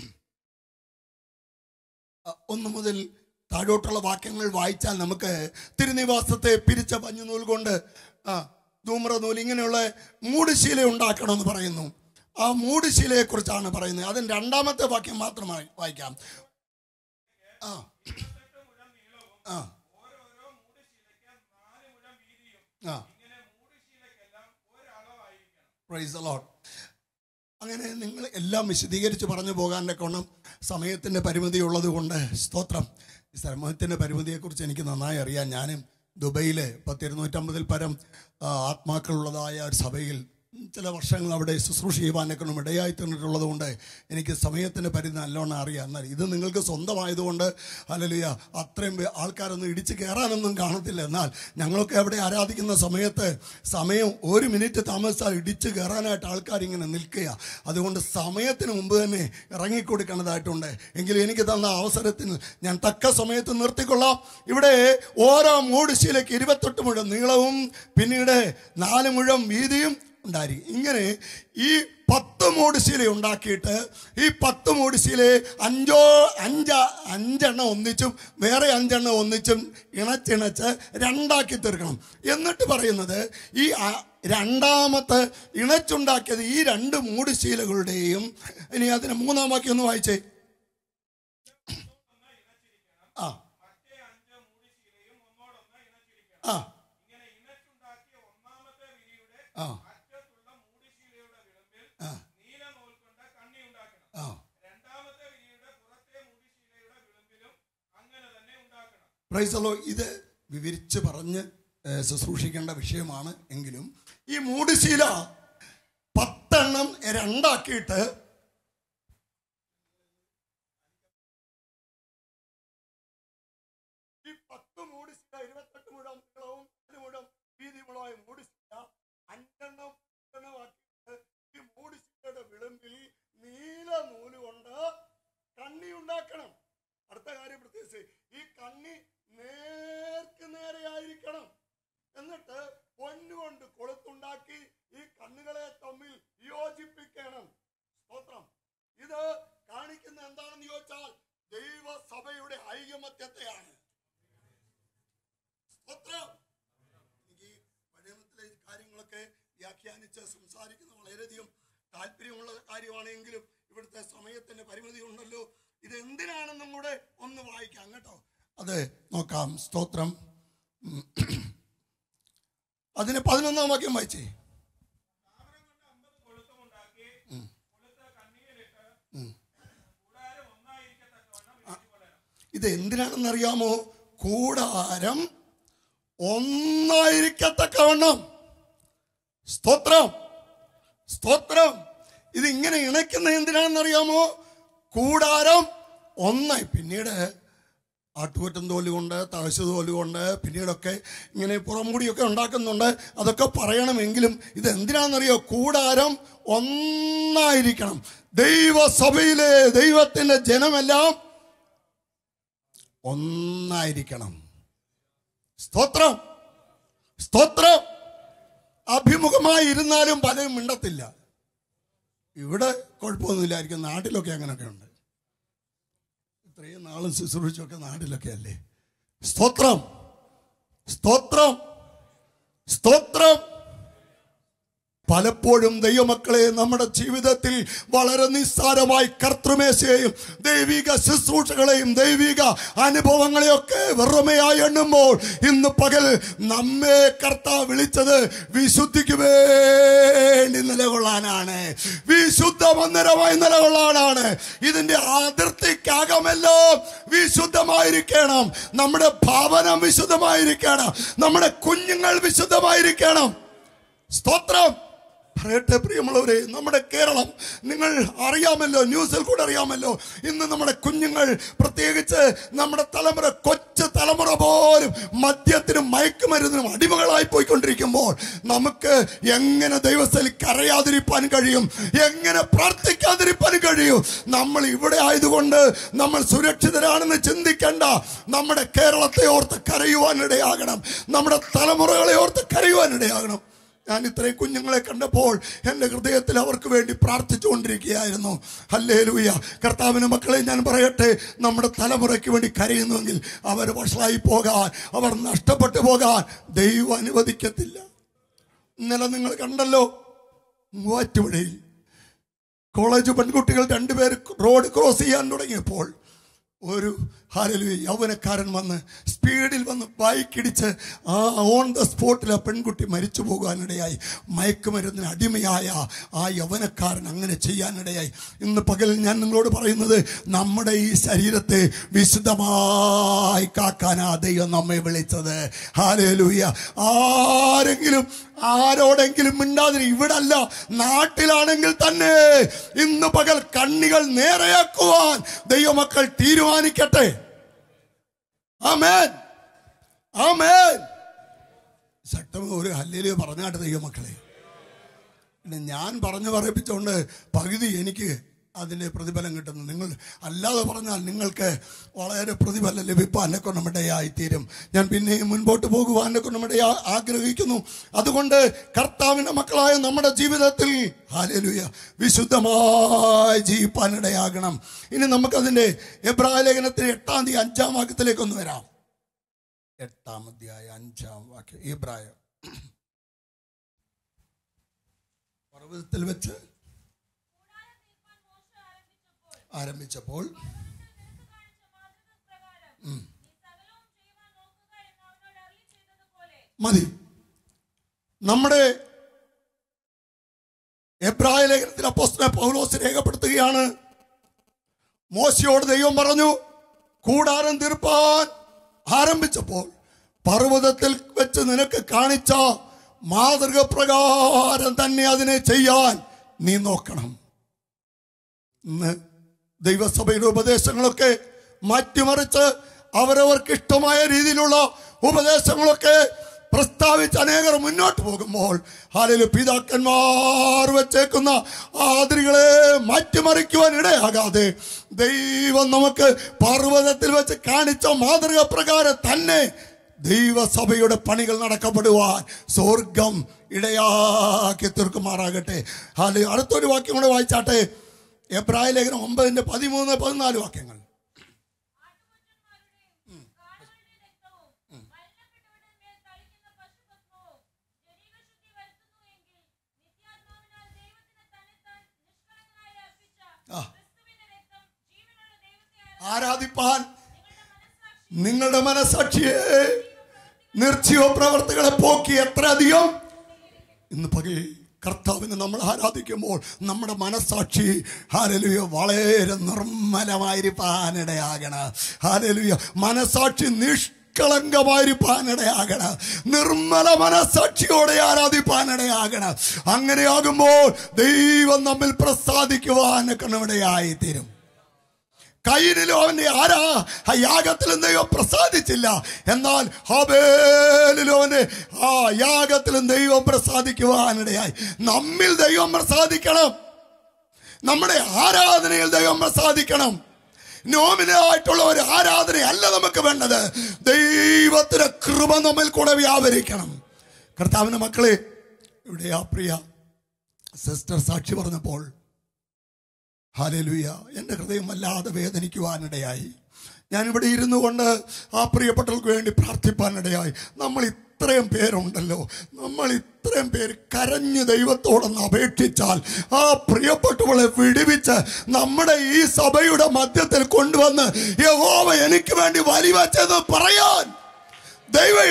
അഹ് ഒന്ന് മുതൽ താഴോട്ടുള്ള വാക്യങ്ങൾ വായിച്ചാൽ നമുക്ക് തിരുനിവാസത്തെ പിരിച്ച പഞ്ഞുനൂൽ കൊണ്ട് ആ ധൂമ്ര നൂൽ ഇങ്ങനെയുള്ള മൂടുശീല ഉണ്ടാക്കണമെന്ന് പറയുന്നു ആ മൂടുശീലയെ കുറിച്ചാണ് പറയുന്നത് അതിന് രണ്ടാമത്തെ വാക്യം മാത്രമായി വായിക്കാം ആ ആ ഓരോരോ മൂടുശീലയ്ക്ക് നാല് മുഴം വീതിയും ആ ഇങ്ങനെ മൂടുശീലയ്ക്കെല്ലാം ഒരളവായിരിക്കണം പ്രൈസ് the Lord. അങ്ങനെ നിങ്ങൾ എല്ലാം വിശദീകരിച്ച് പറഞ്ഞു പോകാൻ്റെ കോണം സമയത്തിൻ്റെ പരിമിതി ഉള്ളത് കൊണ്ട് സ്തോത്രം ഈ സമയത്തിൻ്റെ പരിമിതിയെക്കുറിച്ച് എനിക്ക് നന്നായി അറിയാം ഞാനും ദുബൈയിൽ പത്തിരുന്നൂറ്റമ്പതിൽ പരം ആ, ആത്മാക്കളുള്ളതായ ഒരു സഭയിൽ ചില വർഷങ്ങൾ അവിടെ ശുശ്രൂഷ ചെയ്യുവാനൊക്കെ ഇടയായി തീർന്നിട്ടുള്ളത് കൊണ്ട് എനിക്ക് സമയത്തിൻ്റെ പരിധി നല്ലോണം അറിയാം എന്നാൽ ഇത് നിങ്ങൾക്ക് സ്വന്തമായതുകൊണ്ട് അല്ലല്ല അത്രയും പേ- ആൾക്കാരൊന്നും ഇടിച്ച് കയറാനൊന്നും കാണത്തില്ല എന്നാൽ ഞങ്ങളൊക്കെ അവിടെ ആരാധിക്കുന്ന സമയത്ത് സമയം ഒരു മിനിറ്റ് താമസിച്ചാൽ ഇടിച്ച് കയറാനായിട്ട് ആൾക്കാർ ഇങ്ങനെ നിൽക്കുക അതുകൊണ്ട് സമയത്തിന് മുമ്പ് തന്നെ ഇറങ്ങിക്കൊടുക്കേണ്ടതായിട്ടുണ്ട് എങ്കിലും എനിക്ക് തന്ന അവസരത്തിന് ഞാൻ തക്ക സമയത്ത് നിർത്തിക്കൊള്ളാം ഇവിടെ ഓരോ മൂടുശീലയ്ക്ക് ഇരുപത്തെട്ട് മുഴം നീളവും പിന്നീട് നാല് മുഴം വീതിയും ഉണ്ടായിരിക്കും ഇങ്ങനെ ഈ പത്ത് മൂടുശീല ഉണ്ടാക്കിയിട്ട് ഈ പത്ത് മൂടുശീലയെ അഞ്ചോ അഞ്ച അഞ്ചെണ്ണം ഒന്നിച്ചും വേറെ അഞ്ചെണ്ണം ഒന്നിച്ചും ഇണച്ചിണച്ച് രണ്ടാക്കി തീർക്കണം എന്നിട്ട് പറയുന്നത് ഈ അ- രണ്ടാമത്തെ ഇണച്ചുണ്ടാക്കിയത് ഈ രണ്ട് മൂടുശീലകളുടെയും ഇനി അതിന് മൂന്നാം വാക്യം ഒന്ന് വായിച്ചേ ആ മറ്റേ അഞ്ച് മൂടുശീലയും ഒന്നോടൊന്ന് ഇണച്ചിരിക്കണം ആ ഇങ്ങനെ ഇണച്ചുണ്ടാക്കിയ ഒന്നാമത്തെ വിരിയുടെ ആ അറ്റത്തുള്ള മൂടുശീലയുടെ വിളമ്പിൽ ആ നീല നൂൽ കൊണ്ട് കണ്ണി ഉണ്ടാക്കണം ആ രണ്ടാമത്തെ വിരിയുടെ പുറത്തെ മൂടുശീലയുടെ വിളമ്പിലും അങ്ങനെ തന്നെ ഉണ്ടാക്കണം പ്രൈസലോ ഇത് വിവരിച്ച് പറഞ്ഞ് ഏഹ്, ശുശ്രൂഷിക്കേണ്ട വിഷയമാണ് എങ്കിലും ഈ മൂടുശീല പത്തെണ്ണം രണ്ടാക്കിയിട്ട് ഈ പത്ത് മൂടുശീല ഇരുപത്തെട്ട് മുഴം നീളവും നാല് മുഴം വീതിയുമുള്ളതായ മൂടുശീല അഞ്ചെണ്ണം എണ്ണമാക്കിയിട്ട് ഈ മൂടുശീലയുടെ വിളമ്പിൽ നീല നൂല് കൊണ്ട് കണ്ണി ഉണ്ടാക്കണം അടുത്ത കാര്യം പ്രത്യേകിച്ച് ഈ കണ്ണി നേർക്ക് നേരെയായിരിക്കണം എന്നിട്ട് പൊന്നുകൊണ്ട് കൊളുത്തുണ്ടാക്കി ഈ കണ്ണുകളെ തമ്മിൽ യോജിപ്പിക്കണം സ്തോത്രം ഇത് കാണിക്കുന്ന എന്താണെന്ന് ചോദിച്ചാൽ ദൈവസഭയുടെ ഐകമത്യത്തെയാണ് സ്തോത്രം എനിക്ക് ഈ പഴയമത്തിലെ ഈ കാര്യങ്ങളൊക്കെ വ്യാഖ്യാനിച്ച് സംസാരിക്കുന്ന വളരെയധികം താല്പര്യമുള്ള കാര്യമാണെങ്കിലും ഇവിടുത്തെ സമയത്തിന്റെ പരിമിതി ഉണ്ടല്ലോ ഇത് എന്തിനാണെന്നും കൂടെ ഒന്ന് വായിക്കാം കേട്ടോ അതെ നോക്കാം സ്തോത്രം ഉം. അതിന് പതിനൊന്നാം വാക്യം വായിച്ചേ താമരം കൊണ്ട് അമ്പത് കൊളുത്തുമുണ്ടാക്കി ഉം. കൊളുത്ത് കണ്ണിയിലിട്ട് ഉം. കൂടാരം ഒന്നായിരിക്കത്തക്കവണ്ണം ഇടിച്ചുകൊള്ളണം ഇത് എന്തിനാണെന്നറിയാമോ കൂടാരം ഒന്നായിരിക്കത്തക്കവണ്ണം സ്തോത്രം സ്തോത്രം ഇത് ഇങ്ങനെ ഇണയ്ക്കുന്ന എന്തിനാണെന്നറിയാമോ കൂടാരം ഒന്നായി പിന്നീട് ആട്ടുകൊറ്റൻ തോല് കൊണ്ട് തഴച്ചു തോല് കൊണ്ട് പിന്നീടൊക്കെ ഇങ്ങനെ പുറംമുടിയൊക്കെ ഉണ്ടാക്കുന്നുണ്ട് അതൊക്കെ പറയണമെങ്കിലും ഇത് എന്തിനാണെന്നറിയോ കൂടാരം ഒന്നായിരിക്കണം ദൈവസഭയിലെ ദൈവത്തിന്റെ ജനമെല്ലാം ഒന്നായിരിക്കണം സ്തോത്രം സ്തോത്രം അഭിമുഖമായി ഇരുന്നാലും പലരും മിണ്ടത്തില്ല ഇവിടെ കുഴപ്പമൊന്നുമില്ലായിരിക്കും നാട്ടിലൊക്കെ അങ്ങനെയൊക്കെ ഉണ്ട് ഇത്രയും നാളും ശുശ്രൂഷയൊക്കെ നാട്ടിലൊക്കെ അല്ലേ സ്തോത്രം സ്തോത്രം സ്തോത്രം പലപ്പോഴും ദൈവമക്കളെ നമ്മുടെ ജീവിതത്തിൽ വളരെ നിസ്സാരമായി കർത്തൃമേശയെയും ദൈവിക ശുശ്രൂഷകളെയും ദൈവിക അനുഭവങ്ങളെയൊക്കെ വെറുമയായി എണ്ണുമ്പോൾ ഇന്ന് പകൽ നമ്മെ കർത്താവ് വിളിച്ചത് വിശുദ്ധിക്ക് വേണ്ടി നിലകൊള്ളാനാണ് വിശുദ്ധ മന്ദിരമായി നിലകൊള്ളാനാണ് ഇതിന്റെ അതിർത്തിക്കകമെല്ലാം വിശുദ്ധമായിരിക്കണം നമ്മുടെ ഭവനം വിശുദ്ധമായിരിക്കണം നമ്മുടെ കുഞ്ഞുങ്ങൾ വിശുദ്ധമായിരിക്കണം സ്തോത്രം പറയട്ടെ പ്രിയമുള്ളവരെ നമ്മുടെ കേരളം നിങ്ങൾ അറിയാമല്ലോ ന്യൂസിൽ കൂടെ അറിയാമല്ലോ ഇന്ന് നമ്മുടെ കുഞ്ഞുങ്ങൾ പ്രത്യേകിച്ച് നമ്മുടെ തലമുറ കൊച്ചു തലമുറ പോലും മദ്യത്തിനും മയക്കുമരുന്നിനും അടിമകളായി പോയിക്കൊണ്ടിരിക്കുമ്പോൾ നമുക്ക് എങ്ങനെ ദൈവസ്ഥയിൽ കരയാതിരിപ്പാൻ കഴിയും എങ്ങനെ പ്രാർത്ഥിക്കാതിരിപ്പാൻ കഴിയും നമ്മൾ ഇവിടെ ആയതുകൊണ്ട് നമ്മൾ സുരക്ഷിതരാണെന്ന് ചിന്തിക്കേണ്ട നമ്മുടെ കേരളത്തെ ഓർത്ത് കരയുവാനിടയാകണം നമ്മുടെ തലമുറകളെ ഓർത്ത് കരയുവാനിടയാകണം ഞാൻ ഇത്രയും കുഞ്ഞുങ്ങളെ കണ്ടപ്പോൾ എൻ്റെ ഹൃദയത്തിൽ അവർക്ക് വേണ്ടി പ്രാർത്ഥിച്ചുകൊണ്ടിരിക്കുകയായിരുന്നു അല്ലേ ലൂയ കർത്താവിന് മക്കളെ ഞാൻ പറയട്ടെ നമ്മുടെ തലമുറയ്ക്ക് വേണ്ടി കരയുന്നുവെങ്കിൽ അവർ വഷളായി പോകാൻ അവർ നഷ്ടപ്പെട്ടു പോകാൻ ദൈവം അനുവദിക്കത്തില്ല ഇന്നലെ നിങ്ങൾ കണ്ടല്ലോ മൂവാറ്റുപുഴയിൽ കോളേജ് പെൺകുട്ടികൾ രണ്ടുപേർ റോഡ് ക്രോസ് ചെയ്യാൻ തുടങ്ങിയപ്പോൾ ഒരു ഹാലലു യൗവനക്കാരൻ വന്ന് സ്പീഡിൽ വന്ന് ബൈക്കിടിച്ച് ആ ഓൺ ദ സ്പോട്ടിൽ ആ പെൺകുട്ടി മരിച്ചു പോകാനിടയായി മയക്കുമരുന്നിന് അടിമയായ ആ യൗവനക്കാരൻ അങ്ങനെ ചെയ്യാനിടയായി ഇന്ന് പകൽ ഞാൻ നിങ്ങളോട് പറയുന്നത് നമ്മുടെ ഈ ശരീരത്തെ വിശുദ്ധമായി കാക്കാനാ ദൈവം നമ്മെ വിളിച്ചത് ഹാലലൂയ ആരെങ്കിലും ആരോടെങ്കിലും മിണ്ടാതിരി ഇവിടെ അല്ല നാട്ടിലാണെങ്കിൽ തന്നെ ഇന്ന് പകൽ കണ്ണികൾ നേരെയാക്കുവാൻ ദൈവമക്കൾ തീരുമാനിക്കട്ടെ ആമേൻ ആമേൻ ശക്തമായ ഒരു ഹല്ലേലൂയ പറഞ്ഞാട്ട് ദൈവമക്കളെ പിന്നെ ഞാൻ പറഞ്ഞു പറയിപ്പിച്ചുകൊണ്ട് പകുതി എനിക്ക് അതിൻ്റെ പ്രതിഫലം കിട്ടുന്നു നിങ്ങൾ അല്ലാതെ പറഞ്ഞാൽ നിങ്ങൾക്ക് വളരെ പ്രതിഫലം ലഭിപ്പാൻ എന്നെ കൊണ്ടമിടയായിത്തീരും ഞാൻ പിന്നെയും മുൻപോട്ട് പോകുവാൻ എന്നെ കൊണ്ടമിടയാ ആഗ്രഹിക്കുന്നു അതുകൊണ്ട് കർത്താവിൻ്റെ മക്കളായ നമ്മുടെ ജീവിതത്തിൽ ഹാലലുയ വിശുദ്ധമായി ജീവിപ്പാനിടയാകണം ഇനി നമുക്കതിൻ്റെ എബ്രായ ലേഖനത്തിന് എട്ടാം തീയതി അഞ്ചാം വാക്യത്തിലേക്കൊന്ന് വരാം എട്ടാം അധ്യായ അഞ്ചാം വാക്യം ഇബ്രായം പർവ്വതത്തിൽ വെച്ച് ആരംഭിച്ചപ്പോൾ മതി നമ്മുടെ എബ്രായ ലേഖനത്തിൽ അപ്പോസ്തലൻ പൗലോസ് രേഖപ്പെടുത്തുകയാണ് മോശയോട് ദൈവം പറഞ്ഞു കൂടാരം തീർപ്പാൻ ആരംഭിച്ചപ്പോൾ പർവ്വതത്തിൽ വെച്ച് നിനക്ക് കാണിച്ച മാതൃക പ്രകാരം തന്നെ അതിനെ ചെയ്യാൻ നീ നോക്കണം ഇന്ന് ദൈവസഭയുടെ ഉപദേശങ്ങളൊക്കെ മാറ്റിമറിച്ച് അവരവർക്ക് ഇഷ്ടമായ രീതിയിലുള്ള ഉപദേശങ്ങളൊക്കെ പ്രസ്താവിച്ച് അനേകർ മുന്നോട്ട് പോകുമ്പോൾ ഹാലിൽ പിതാക്കന്മാർ വെച്ചേക്കുന്ന ആതിരികളെ മാറ്റിമറിക്കുവാൻ ഇടയാകാതെ ദൈവം നമുക്ക് പർവ്വതത്തിൽ വെച്ച് കാണിച്ച മാതൃക പ്രകാരം തന്നെ ദൈവസഭയുടെ പണികൾ നടക്കപ്പെടുവാൻ സ്വർഗം ഇടയാക്കി തീർക്കുമാറാകട്ടെ ഹാല് അടുത്തൊരു വാക്യം കൂടെ വായിച്ചാട്ടെ എബ്രായ ലേഖനം ഒമ്പതിന്റെ പതിമൂന്ന് പതിനാല് വാക്യങ്ങൾ ആ. ആരാധിപ്പാൻ നിങ്ങളുടെ മനസാക്ഷിയെ നിർച്ചയോ പ്രവർത്തികളെ പോക്കി എത്ര അധികം ഇന്ന് പകൽ കർത്താവിനെ നമ്മൾ ആരാധിക്കുമ്പോൾ നമ്മുടെ മനസാക്ഷി ഹാലലുയ വളരെ നിർമ്മലമായിരിക്കാനിടയാകണം ഹാലലുയ മനസാക്ഷി നിഷ്കളങ്കമായിരിക്കാനിടയാകണം നിർമ്മല മനസാക്ഷിയോടെ ആരാധിപ്പാനിടയാകണം അങ്ങനെയാകുമ്പോൾ ദൈവം നമ്മിൽ പ്രസാദിക്കുവാനൊക്കെ ഇടയായി തീരും കയ്യിലും അവന്റെ ആരാ ആ യാഗത്തിലും ദൈവം പ്രസാദിച്ചില്ല എന്നാൽ ഹബേലിലും അവന്റെ ആ യാഗത്തിലും ദൈവം പ്രസാദിക്കുവാനിടയായി നമ്മിൽ ദൈവം പ്രസാദിക്കണം നമ്മുടെ ആരാധനയിൽ ദൈവം പ്രസാദിക്കണം നോമിനായിട്ടുള്ള ഒരു ആരാധനയല്ല നമുക്ക് വേണ്ടത് ദൈവത്തിന്റെ കൃപ നമ്മിൽ കൂടെ വ്യാപരിക്കണം കർത്താവിന്റെ മക്കളെ ഇവിടെ ആ പ്രിയ സിസ്റ്റർ സാക്ഷി പറഞ്ഞപ്പോൾ ഹാലലുയ എൻ്റെ ഹൃദയം വല്ലാതെ വേദനിക്കുവാനിടയായി ഞാനിവിടെ ഇരുന്നു കൊണ്ട് ആ പ്രിയപ്പെട്ടവർക്ക് വേണ്ടി പ്രാർത്ഥിപ്പാനിടയായി നമ്മൾ ഇത്രയും പേരുണ്ടല്ലോ നമ്മൾ ഇത്രയും പേര് കരഞ്ഞ് ദൈവത്തോടൊന്ന് അപേക്ഷിച്ചാൽ ആ പ്രിയപ്പെട്ടവളെ വിടുവിച്ച് നമ്മുടെ ഈ സഭയുടെ മധ്യത്തിൽ കൊണ്ടുവന്ന് യഹോവ എനിക്ക് വേണ്ടി വലിവച്ചത് പറയാൻ ദൈവം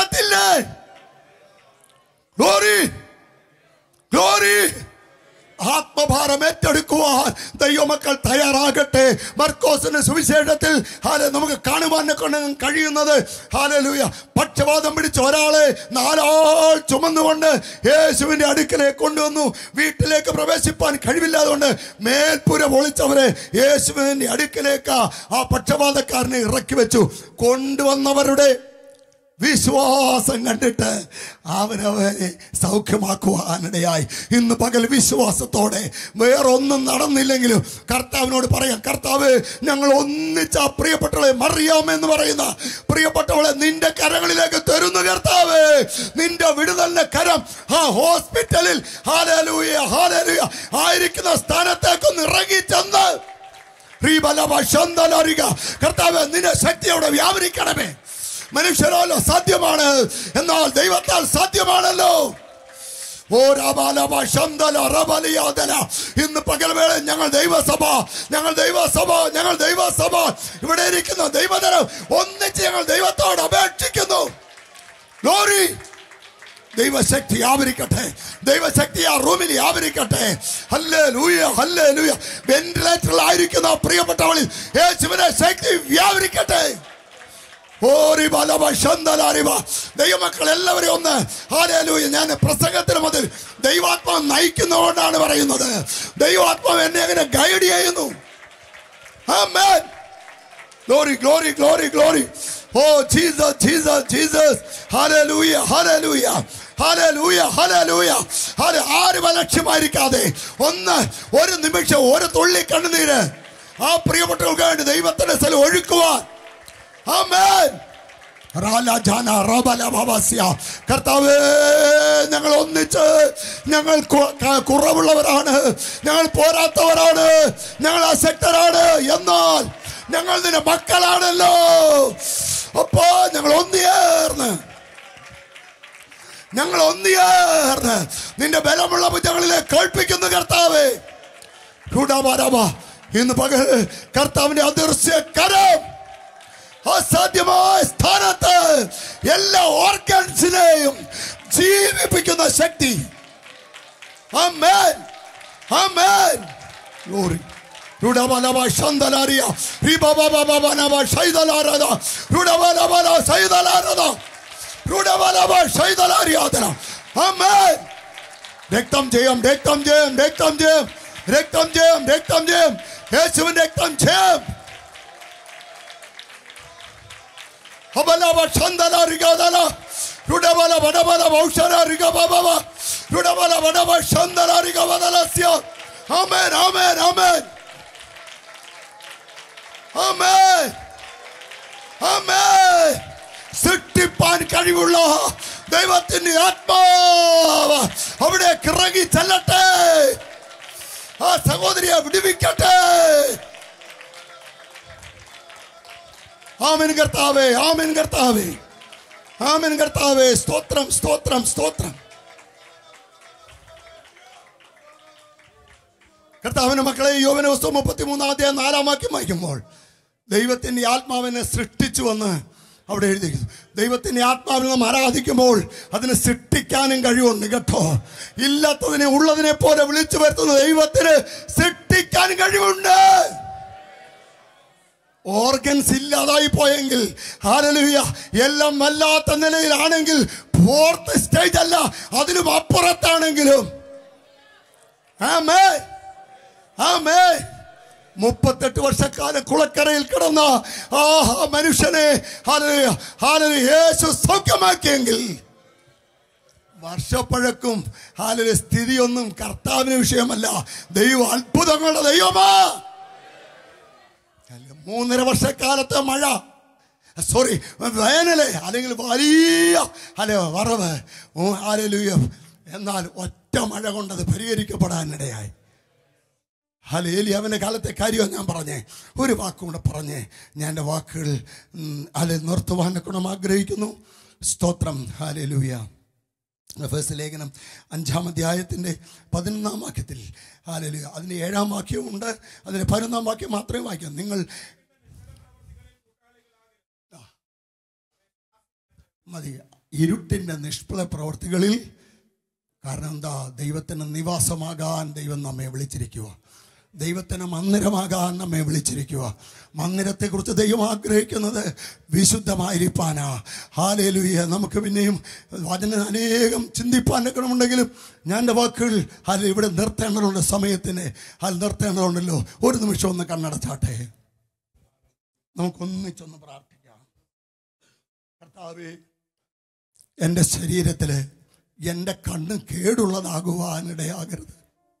ഇടയാക്കത്തില്ലേ ഗ്ലോറി ഗ്ലോറി ആത്മഭാരം ഏറ്റെടുക്കുവാൻ ദൈവമക്കൾ തയ്യാറാകട്ടെ മർക്കോസിന്റെ സുവിശേഷത്തിൽ ഹാലെ നമുക്ക് കാണുവാൻ കൊണ്ട് കഴിയുന്നത് ഹാലലൂയ പക്ഷപാതം പിടിച്ച ഒരാളെ നാലാൾ ചുമന്നുകൊണ്ട് യേശുവിന്റെ അടുക്കലേക്ക് കൊണ്ടുവന്നു വീട്ടിലേക്ക് പ്രവേശിപ്പാൻ കഴിവില്ലാതുകൊണ്ട് മേൽപ്പുര പൊളിച്ചവരെ യേശുവിന്റെ അടുക്കലേക്ക് ആ പക്ഷപാതക്കാരനെ ഇറക്കി വെച്ചു കൊണ്ടുവന്നവരുടെ വിശ്വാസം കണ്ടിട്ട് അവനവനെ സൗഖ്യമാക്കുവാനിടയായി ഇന്ന് പകൽ വിശ്വാസത്തോടെ വേറൊന്നും നടന്നില്ലെങ്കിലും കർത്താവിനോട് പറയാം കർത്താവ് ഞങ്ങൾ ഒന്നിച്ച ആ പ്രിയപ്പെട്ടവളെ മറിയാമെന്ന് പറയുന്ന പ്രിയപ്പെട്ടവളെ നിന്റെ കരങ്ങളിലേക്ക് തരുന്നു കർത്താവ് നിന്റെ വിടുതലിന്റെ കരം ആ ഹോസ്പിറ്റലിൽ ഹാലലൂയ ഹാലലൂയ ആയിരിക്കുന്ന സ്ഥാനത്തേക്കൊന്ന് ഇറങ്ങി ചെന്ന് കർത്താവ് നിന്റെ ശക്തി അവിടെ വ്യാപരിക്കണമേ മനുഷ്യരാലോ സാധ്യമാണ് എന്നാൽ ദൈവത്താൽ സാധ്യമാണല്ലോ ഓ രാബാലബ ശന്തല റബലിയാതല. ഇന്ന് പകൽവേള ഞങ്ങൾ ദൈവസഭ ഞങ്ങൾ ദൈവസഭ ഞങ്ങൾ ദൈവസഭ ഇവിടെ ഇരിക്കുന്ന ദൈവതരം ഒന്നിച്ച് ഞങ്ങൾ ദൈവത്തോട് അപേക്ഷിക്കുന്നു ഗ്ലോറി ദൈവശക്തി ആവരിക്കട്ടെ ദൈവശക്തി ആ റൂമിൽ ആവരിക്കട്ടെ ഹല്ലേ ലൂയ ഹല്ലേ ലൂയ വെന്റിലേറ്ററിലായിരിക്കുന്ന പ്രിയപ്പെട്ടവളിൽ യേശുവിന്റെ ശക്തി വ്യാപരിക്കട്ടെ ഓരി ബലവ ശന്തലാരിവ. ദൈവമക്കൾ എല്ലാവരും ഒന്ന് ഹാലേലൂയ ഞാൻ പ്രസംഗത്തിന് മുതൽ ദൈവാത്മാവ് നയിക്കുന്നതുകൊണ്ടാണ് പറയുന്നത് ദൈവാത്മാവ് എന്നെ അങ്ങനെ ഗൈഡ് ചെയ്യുന്നു Amen. Glory, glory, glory, glory. Oh, Jesus, Jesus, Jesus. Hallelujah, hallelujah. Hallelujah, hallelujah. ഹല്ലെ- ആരും അലക്ഷ്യമായിരിക്കാതെ ഒന്ന് ഒരു നിമിഷം ഒരു തുള്ളി കണ്ണുനീര് ആ പ്രിയപ്പെട്ടവർക്ക് വേണ്ടി ദൈവത്തിന്റെ സ്ഥലം ഒഴുക്കുവാൻ ആമേൻ റാലാജാന റബലഭവസ്യ. കർത്താവേ ഞങ്ങൾ ഒന്നിച്ച് ഞങ്ങൾ കു- ക- കുറവുള്ളവരാണ് ഞങ്ങൾ പോരാത്തവരാണ് ഞങ്ങൾ അശക്തരാണ് എന്നാൽ ഞങ്ങൾ നിന്റെ മക്കളാണല്ലോ അപ്പോ ഞങ്ങൾ ഒന്നിയേർന്ന് ഞങ്ങൾ ഒന്നിയേർന്ന് നിന്റെ ബലമുള്ള ഭുജങ്ങളിലെ കേൾപ്പിക്കുന്നു കർത്താവേ ചൂടാമാരാമ ഇന്ന് പകൽ കർത്താവിന്റെ അദൃശ്യ കരം അസാധ്യമായ സ്ഥാനത്ത് എല്ലാ ഓർഗൻസിനെയും ജീവിപ്പിക്കുന്ന ശക്തി ആമേൻ ആമേൻ ഗ്ലോറി രുഡബലബ ശന്തലാരിയ റിബബബബബനബ ശൈതലാരദ രുഡബലബല ശൈതലാരദ രുഡബലബ ശൈതലാരിയാദന ആമേൻ രക്തം ജയം രക്തം ജയം രക്തം ജയം രക്തം ജയം രക്തം ജയം യേശുവിന്റെ രക്തം ജയം Habalaba Shandala Rigadala. Rudabala Badabala Baushara Rigababa. Rudabala Badaba Shandala Rigabadalasya. Amen, amen, amen. Amen. Amen. സൃഷ്ടിപ്പാൻ കഴിവുള്ള ദൈവത്തിന്റെ ആത്മാവ് അവിടെ ഇറങ്ങി ചെല്ലട്ടെ ആ സഹോദരിയെ വിടുവിക്കട്ടെ ആമൻ കർത്താവേ ആമൻ കർത്താവേ ആമൻ കർത്താവേ സ്തോത്രം സ്തോത്രം സ്തോത്രം കർത്താവിന്റെ മക്കളെ യോവന പുസ്തകം മുപ്പത്തിമൂന്നാം അധ്യായം നാലാം വാക്യം വായിക്കുമ്പോൾ ദൈവത്തിന്റെ ആത്മാവിനെ സൃഷ്ടിച്ചു വന്ന് അവിടെ എഴുതിയിരിക്കുന്നു ദൈവത്തിന്റെ ആത്മാവിനെ നാം ആരാധിക്കുമ്പോൾ അതിനെ സൃഷ്ടിക്കാനും കഴിവുണ്ട് കേട്ടോ ഇല്ലാത്തതിനെ ഉള്ളതിനെ പോലെ വിളിച്ചു വരുത്തുന്ന ദൈവത്തിന് സൃഷ്ടിക്കാൻ കഴിവുണ്ട് ഓർഗൻസ് ഇല്ലാതായി പോയെങ്കിൽ ഹാലലുയ എല്ലാം വല്ലാത്ത നിലയിലാണെങ്കിൽ ഫോർത്ത് സ്റ്റേജ് അല്ല അതിലും അപ്പുറത്താണെങ്കിലും ആമേ ആമേ മുപ്പത്തെട്ട് വർഷക്കാലം കുളക്കരയിൽ കിടന്ന ആ മനുഷ്യനെ ഹാലലുയ ഹാലലു യേശു സൗഖ്യമാക്കിയെങ്കിൽ വർഷപ്പഴക്കും ഹാലലു സ്ഥിതിയൊന്നും കർത്താവിന് വിഷയമല്ല ദൈവം അത്ഭുതങ്ങളുടെ ദൈവമാ അല്ല, മൂന്നര വർഷക്കാലത്തെ മഴ സോറി വേനല് അല്ലെങ്കിൽ വലിയ അല്ല വറവ് ഓ, ഹല്ലേലൂയ. എന്നാൽ ഒറ്റ മഴ കൊണ്ടത് പരിഹരിക്കപ്പെടാനിടയായി ഹല ഏലിയാവിൻ്റെ കാലത്തെ കാര്യമാണ് ഞാൻ പറഞ്ഞേ ഒരു വാക്കും കൂടെ പറഞ്ഞേ ഞാൻ എൻ്റെ വാക്കുകൾ ഉം, അല്ല നിർത്തുവാൻ ഗുണം ആഗ്രഹിക്കുന്നു സ്തോത്രം ഹാലലൂയ ഫസ്റ്റ് ലേഖനം അഞ്ചാം അധ്യായത്തിൻ്റെ പതിനൊന്നാം വാക്യത്തിൽ ഹാലലൂയ അതിൻ്റെ ഏഴാം വാക്യമുണ്ട് അതിൻ്റെ പതിനൊന്നാം വാക്യം മാത്രമേ വായിക്കാം നിങ്ങൾ ആ. മതി ഇരുട്ടിൻ്റെ നിഷ്ഫല പ്രവർത്തികളിൽ കാരണം എന്താ ദൈവത്തിന് നിവാസമാകാൻ ദൈവം നമ്മെ വിളിച്ചിരിക്കുക ദൈവത്തിന് മന്ദിരമാകാൻ നമ്മെ വിളിച്ചിരിക്കുക മന്ദിരത്തെക്കുറിച്ച് ദൈവം ആഗ്രഹിക്കുന്നത് വിശുദ്ധമായിരിക്കാനാ ഹാലേലുയ്യ നമുക്ക് പിന്നെയും വചന അനേകം ചിന്തിപ്പാൻ നിൽക്കണമുണ്ടെങ്കിലും ഞാൻ എൻ്റെ വാക്കുകൾ അതിൽ ഇവിടെ നിർത്തേണ്ടതുണ്ട് സമയത്തിന് അതിൽ നിർത്തേണ്ടതുണ്ടല്ലോ ഒരു നിമിഷം ഒന്ന് കണ്ണടച്ചാട്ടെ നമുക്കൊന്നിച്ചൊന്ന് പ്രാർത്ഥിക്കാം കർത്താവേ എൻ്റെ ശരീരത്തിൽ എൻ്റെ കണ്ണ് കേടുള്ളതാകുവാനിടയാകരുത്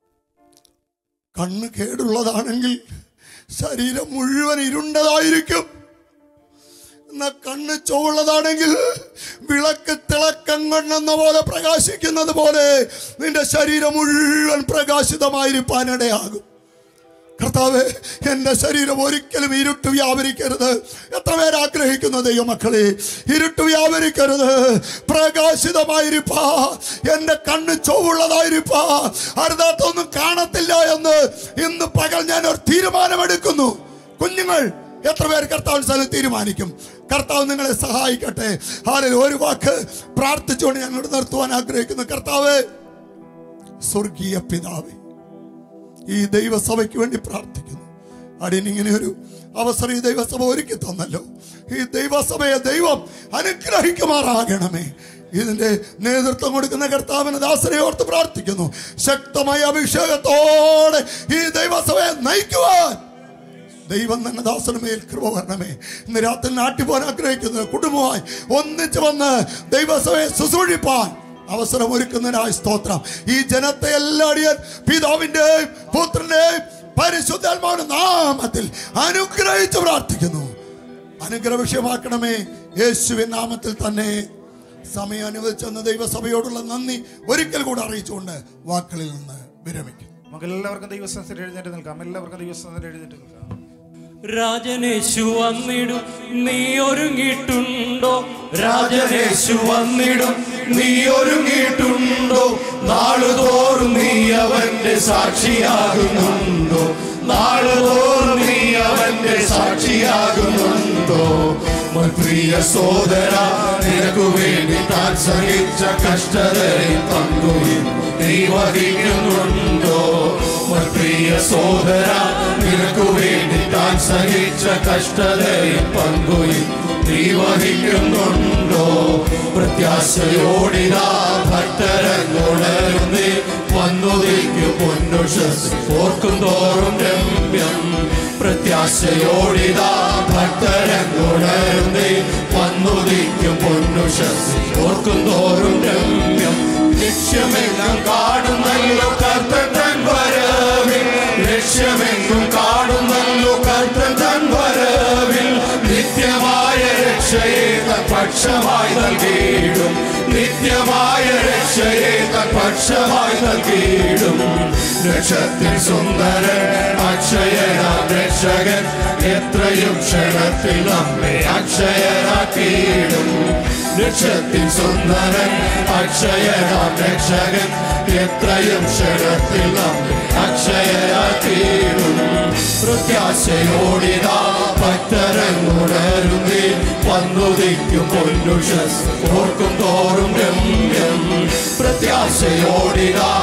കണ്ണ് കേടുള്ളതാണെങ്കിൽ ശരീരം മുഴുവൻ ഇരുണ്ടതായിരിക്കും എന്നാ കണ്ണ് ചുവള്ളതാണെങ്കിൽ വിളക്ക് തിളക്കം കൊണ്ടെന്ന പോലെ പ്രകാശിക്കുന്നത് പോലെ നിന്റെ ശരീരം മുഴുവൻ പ്രകാശിതമായിരിക്കാനിടയാകും കർത്താവ് എൻ്റെ ശരീരം ഒരിക്കലും ഇരുട്ട് വ്യാപരിക്കരുത് എത്ര പേര് ആഗ്രഹിക്കുന്നു ദൈവമക്കളെ ഇരുട്ട് വ്യാപരിക്കരുത് പ്രകാശിതമായിരിപ്പാ എൻ്റെ കണ്ണ് ചൊവ്വുള്ളതായിരിപ്പാ അരുതാത്തൊന്നും കാണത്തില്ല എന്ന് ഇന്ന് പകൽ ഞാൻ ഒരു തീരുമാനമെടുക്കുന്നു കുഞ്ഞുങ്ങൾ എത്ര പേർ കർത്താവ് സ്ഥലം തീരുമാനിക്കും കർത്താവ് നിങ്ങളെ സഹായിക്കട്ടെ ആരിൽ ഒരു വാക്ക് പ്രാർത്ഥിച്ചുകൊണ്ട് ഞങ്ങളോട് നിർത്തുവാൻ ആഗ്രഹിക്കുന്നു കർത്താവ് സ്വർഗീയ പിതാവേ ഈ ദൈവസഭയ്ക്ക് വേണ്ടി പ്രാർത്ഥിക്കുന്നു അടിയൻ ഇങ്ങനെ ഒരു അവസരം ഈ ദൈവസഭ ഒരുക്കി തന്നല്ലോ ഈ ദൈവസഭയെ ദൈവം അനുഗ്രഹിക്കുമാറാകണമേ ഇതിന്റെ നേതൃത്വം കൊടുക്കുന്ന കർത്താവിന് ദാസനെ ഓർത്ത് പ്രാർത്ഥിക്കുന്നു ശക്തമായ അഭിഷേകത്തോടെ ഈ ദൈവസഭയെ നയിക്കുവാൻ ദൈവം തന്നെ ദാസന് മേൽ കൃപ വരണമേ ഇന്ന് രാത്രി നാട്ടിൽ പോകാൻ ആഗ്രഹിക്കുന്നത് കുടുംബമായി ഒന്നിച്ചു വന്ന് ദൈവസഭയെ ശുശ്രൂഷിപ്പാൻ അവസരം ഒരുക്കുന്നതിനായി സ്തോത്രം ഈ ജനത്തെ എല്ലാടിയൻ പിതാവിന്റെയും പുത്രന്റെയും പരിശുദ്ധാത്മാവിന്റെ നാമത്തിൽ അനുഗ്രഹിച്ച് പ്രാർത്ഥിക്കുന്നു അനുഗ്രഹ വിഷയമാക്കണമേ യേശുവിൻ നാമത്തിൽ തന്നെ സമയം അനുവദിച്ചെന്ന ദൈവസഭയോടുള്ള നന്ദി ഒരിക്കൽ കൂടെ അറിയിച്ചുകൊണ്ട് വാക്കുകളിൽ നിന്ന് വിരമിക്കും നമുക്ക് എല്ലാവർക്കും ദൈവസ്ഥാനത്തിൽ എഴുന്നേറ്റ് നിൽക്കാം എല്ലാവർക്കും ദൈവസ്ഥാനത്തിൽ എഴുന്നേറ്റ് നിൽക്കാം രാജനേശു വന്നിടും നീ ഒരുങ്ങിയിട്ടുണ്ടോ രാജനേശു വന്നിടും നീ ഒരുങ്ങിയിട്ടുണ്ടോ നാളുതോറും നീ അവന്റെ സാക്ഷിയാകുന്നുണ്ടോ നാളുതോറും നീ അവന്റെ സാക്ഷിയാകുന്നുണ്ടോ മുൻ പ്രിയ സോദര നിനക്കു വേണ്ടി താൻ സഹിച്ച കഷ്ടതയിൽ പങ്കുയിൽ നീ വഹിക്കുന്നുണ്ടോ മുൻ പ്രിയ സോദര നിനക്കു വേണ്ടി താൻ സഹിച്ച കഷ്ടതയിൽ പങ്കുയിൽ നീ വഹിക്കുന്നുണ്ടോ പ്രത്യാശയോടിതാ ഭക്തരങ്ങുണരുന്നേ വന്നുതിക്കു പൊന്നുഷസ് ഓർക്കും തോറും രമ്യം പ്രത്യാശയോടിതാ ഭക്തരങ്ങുണരുന്നേ വന്നുതിക്കും പൊന്നുഷസ് ഓർക്കും തോറും രമ്യം ലക്ഷ്യമെല്ലാം കാണുന്നല്ലോ കർത്തൻ തൻ വരവിൽ ലക്ഷ്യമെങ്ങും കാണുന്നല്ലോ കർത്തൻ തൻ വരവിൽ നിത്യമായ രക്ഷയെ തൻ പക്ഷമായി നൽകിയിടും നിത്യമായ രക്ഷയെ തൻ പക്ഷമായി നൽകിയിടും ലക്ഷത്തിൽ സുന്ദരൻ അക്ഷയനാം രക്ഷകൻ എത്രയും ക്ഷണത്തിൽ നമ്മെ അക്ഷയനാക്കിയിടും ലക്ഷത്തിൽ സുന്ദരൻ അക്ഷയനാം രക്ഷകൻ എത്രയും ക്ഷണത്തിൽ നമ്മെ അക്ഷയനാക്കിയിടും പ്രത്യാശയോടിതാ ഭക്തരങ്ങുണരുന്നേ വന്നുദിക്കും പൊന്നുഷസ് ഓർക്കും തോറും രമ്യം പ്രത്യാശയോടിതാ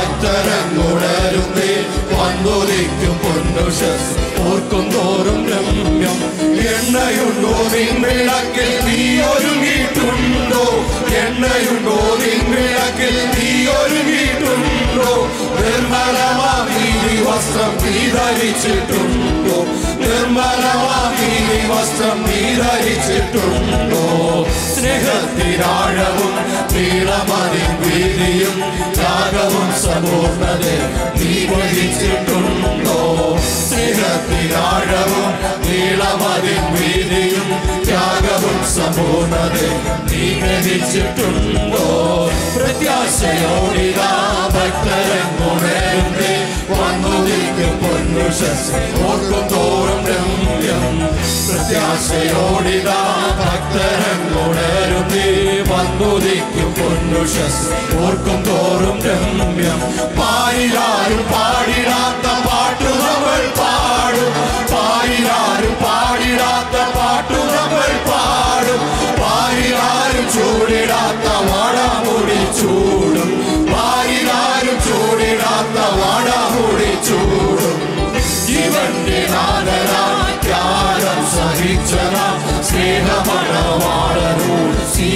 ഭക്തരങ്ങുണരുന്നേ വന്നുദിക്കും പൊന്നുഷസ് ഓർക്കും തോറും രമ്യം എണ്ണയുണ്ടോ നിൻ വിളക്കിൽ നീ ഒരുങ്ങിയിട്ടുണ്ടോ എണ്ണയുണ്ടോ നിൻ വിളക്കിൽ നീ ഒരുങ്ങിയിട്ടുണ്ടോ നിർമ്മലമാ നീതി വസ്ത്രം നീ ധരിച്ചിട്ടുണ്ടോ നിർമ്മലമാ നീതി വസ്ത്രം നീ ധരിച്ചിട്ടുണ്ടോ സ്നേഹത്തിനാഴവും നീളമതിൻ വീതിയും ത്യാഗവും സമ്പൂർണ്ണത നീ വഹിച്ചിട്ടുണ്ടോ സ്നേഹത്തിനാഴവും നീളമതിൻ വീതിയും ത്യാഗവും സമ്പൂർണ്ണത നീ ഗ്രഹിച്ചിട്ടുണ്ടോ പ്രത്യാശയോടിതാ ഭക്തരങ്ങുണരുന്നേ വന്നുദിക്കും പൊന്നുഷസ് ഓർക്കും തോറും രമ്യം പ്രത്യാശയോടിതാ ഭക്തരങ്ങുണരുന്നേ വന്നുദിക്കും പൊന്നുഷസ് ഓർക്കും തോറും രമ്യം പാടിലാരും പാടിടാത്ത പാട്ടു നമ്മൾ പാടും പാടിലാരും പാടിടാത്ത പാട്ടു നമ്മൾ പാടും പാടിലാരും ചൂടിടാത്ത വാടാമുടി ചൂടും പാ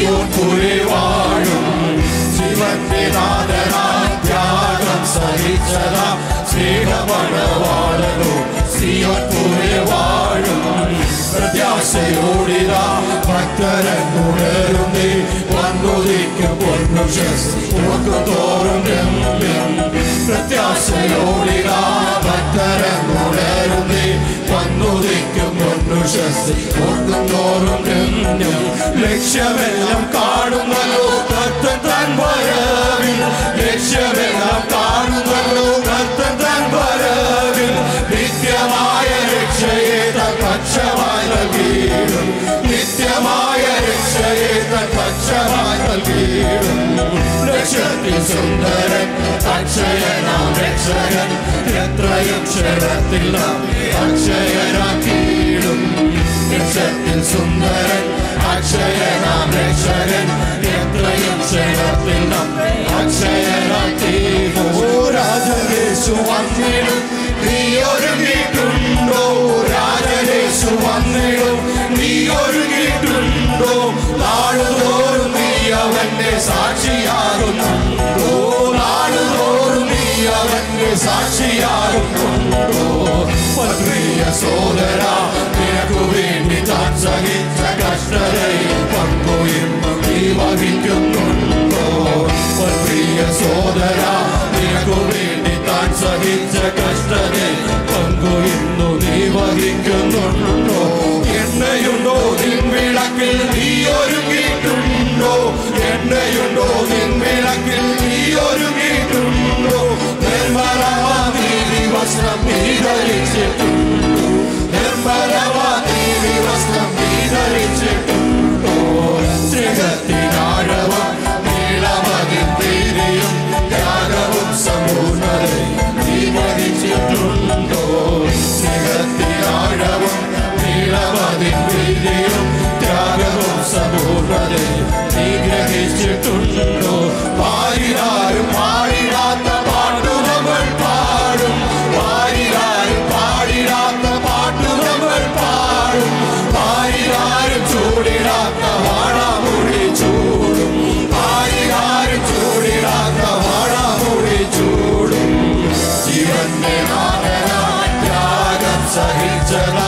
സിയോൻ പുരി വാഴും ജീവന്റെ നാഥനായി ത്യാഗം സഹിച്ചതാ സ്നേഹമണവാളനോ സിയോൻ പുരി വാഴും പ്രത്യാശയോടിതാ ഭക്തരങ്ങുണരുന്നേ വന്നുദിക്കും പൊന്നുഷസ് തോറും രമ്യം പ്രത്യാശയോടിതാ ഭക്തരങ്ങുണരുന്നേ വന്നുദിക്കും പൊന്നുഷസ് തോറും രമ്യം ലക്ഷ്യമെല്ലാം കാണുന്നല്ലോ കത്തൻ താൻ വരവിൽ ലക്ഷ്യമെല്ലാം കാണുന്നല്ലോ കത്തൻ താൻ വരവിൽ നിത്യമായ രക്ഷയെ തൻ പക്ഷമായി നൽകിയിടും നിത്യമായ രക്ഷയെ തൻ പക്ഷമായി നൽകിയിടും ലക്ഷത്തിൽ സുന്ദരൻ അക്ഷയനാം രക്ഷകൻ എത്രയും ക്ഷണത്തിൽ നാം അക്ഷയനാക്കിയിടും ലക്ഷത്തിൽ സുന്ദരൻ അക്ഷയനാം രക്ഷകൻ എത്രയും ക്ഷണത്തിൽ നാം അക്ഷയനാക്കിയിടും ഓ രാജകേശു വന്നിടും നീ ഒരുങ്ങിയിട്ടുണ്ടോ രാജകേശു വന്നിടും നീ ഒരുങ്ങിയിട്ടുണ്ടോ നാളുതോറും നീ അവന്റെ സാക്ഷിയാകുന്നുണ്ടോ നാളുതോറും നീ അവന്റെ സാക്ഷിയാകുന്നുണ്ടോ പ്രിയ സോദര നിനക്കു വേണ്ടി താൻ സഹിച്ച കഷ്ടതയിൽ പങ്കുയർന്നു നീ വഹിക്കുന്നുണ്ടോ പ്രിയ സോദര നിനക്കു വേണ്ടി താൻ സഹിച്ച കഷ്ടതയിൽ പങ്കുയർന്നു നീ വഹിക്കുന്നുണ്ടോ എണ്ണയുണ്ടോ നിൻ വിളക്കിൽ നീ ഒരുങ്ങിയിട്ടുണ്ടോ എണ്ണയുണ്ടോ നിൻ വിളക്കിൽ നീ ഒരുങ്ങിയിട്ടുണ്ടോ നിർമ്മലമാ നീതി വസ്ത്രം നീ ധരിച്ചിട്ടുണ്ടോ നിർമ്മലമാ നീതി വസ്ത്രം നീ ധരിച്ചിട്ടുണ്ടോ സ്നേഹത്തിനാഴവും നീളമതിൻ തീരിയും ത്യാഗവും സമ്പൂർണ്ണതയും നീ വഹിച്ചിട്ടുണ്ടോ സ്നേഹത്തിനാഴവും നീളമതിൻ തീരിയും ത്യാഗവും സമ്പൂർണ്ണതയും നീ ഗ്രഹിച്ചിട്ടുണ്ടോ പാരിടാരും പാടിടാത്ത പാട്ടു നമ്മൾ പാടും പാരിടാരും പാടിടാത്ത പാട്ടു നമ്മൾ പാടും പാരിടാരും ചൂടിടാത്ത വാടാമുടി ചൂടും പാരിടാരും ചൂടിടാത്ത വാടാമുടി ചൂടും ജീവന്റെ നാടനായി ത്യാഗം സഹിച്ചത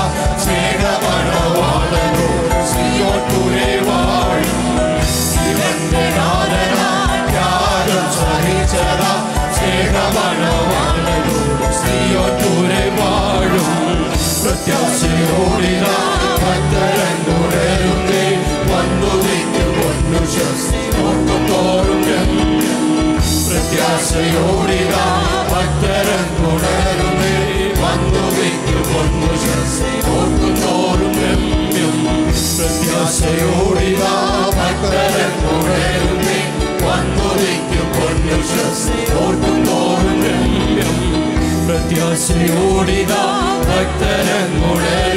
സ്നേഹമണവാളനോ സിയോട്ടുരെ വാഴും ജീവന്റെ നാടനായി ത്യാഗം സഹിച്ചത സ്നേഹമണവാളനോ സിയോട്ടുരെ വാഴും പ്രത്യാശയോടിത ഭക്തരങ്ങുടരുന്നേ വന്നു നിൽക്കും ഒന്നു ശ്വസി നോക്കും തോറും രമ്യം പ്രത്യാശയോടിത ഭക്തരങ്ങുടരുന്നേ വന്നു നിൽക്കും ഒന്നു ശ്വസി നോക്കും തോറും രമ്യം പ്രത്യാശയോടിത ഭക്തരങ്ങുടരുന്നേ വന്നു നിൽക്കും ഒന്നു ശ്വസി നോക്കും തോറും രമ്യം പ്രത്യാശയോടിത ഭക്തരങ്ങുടരുന്നേ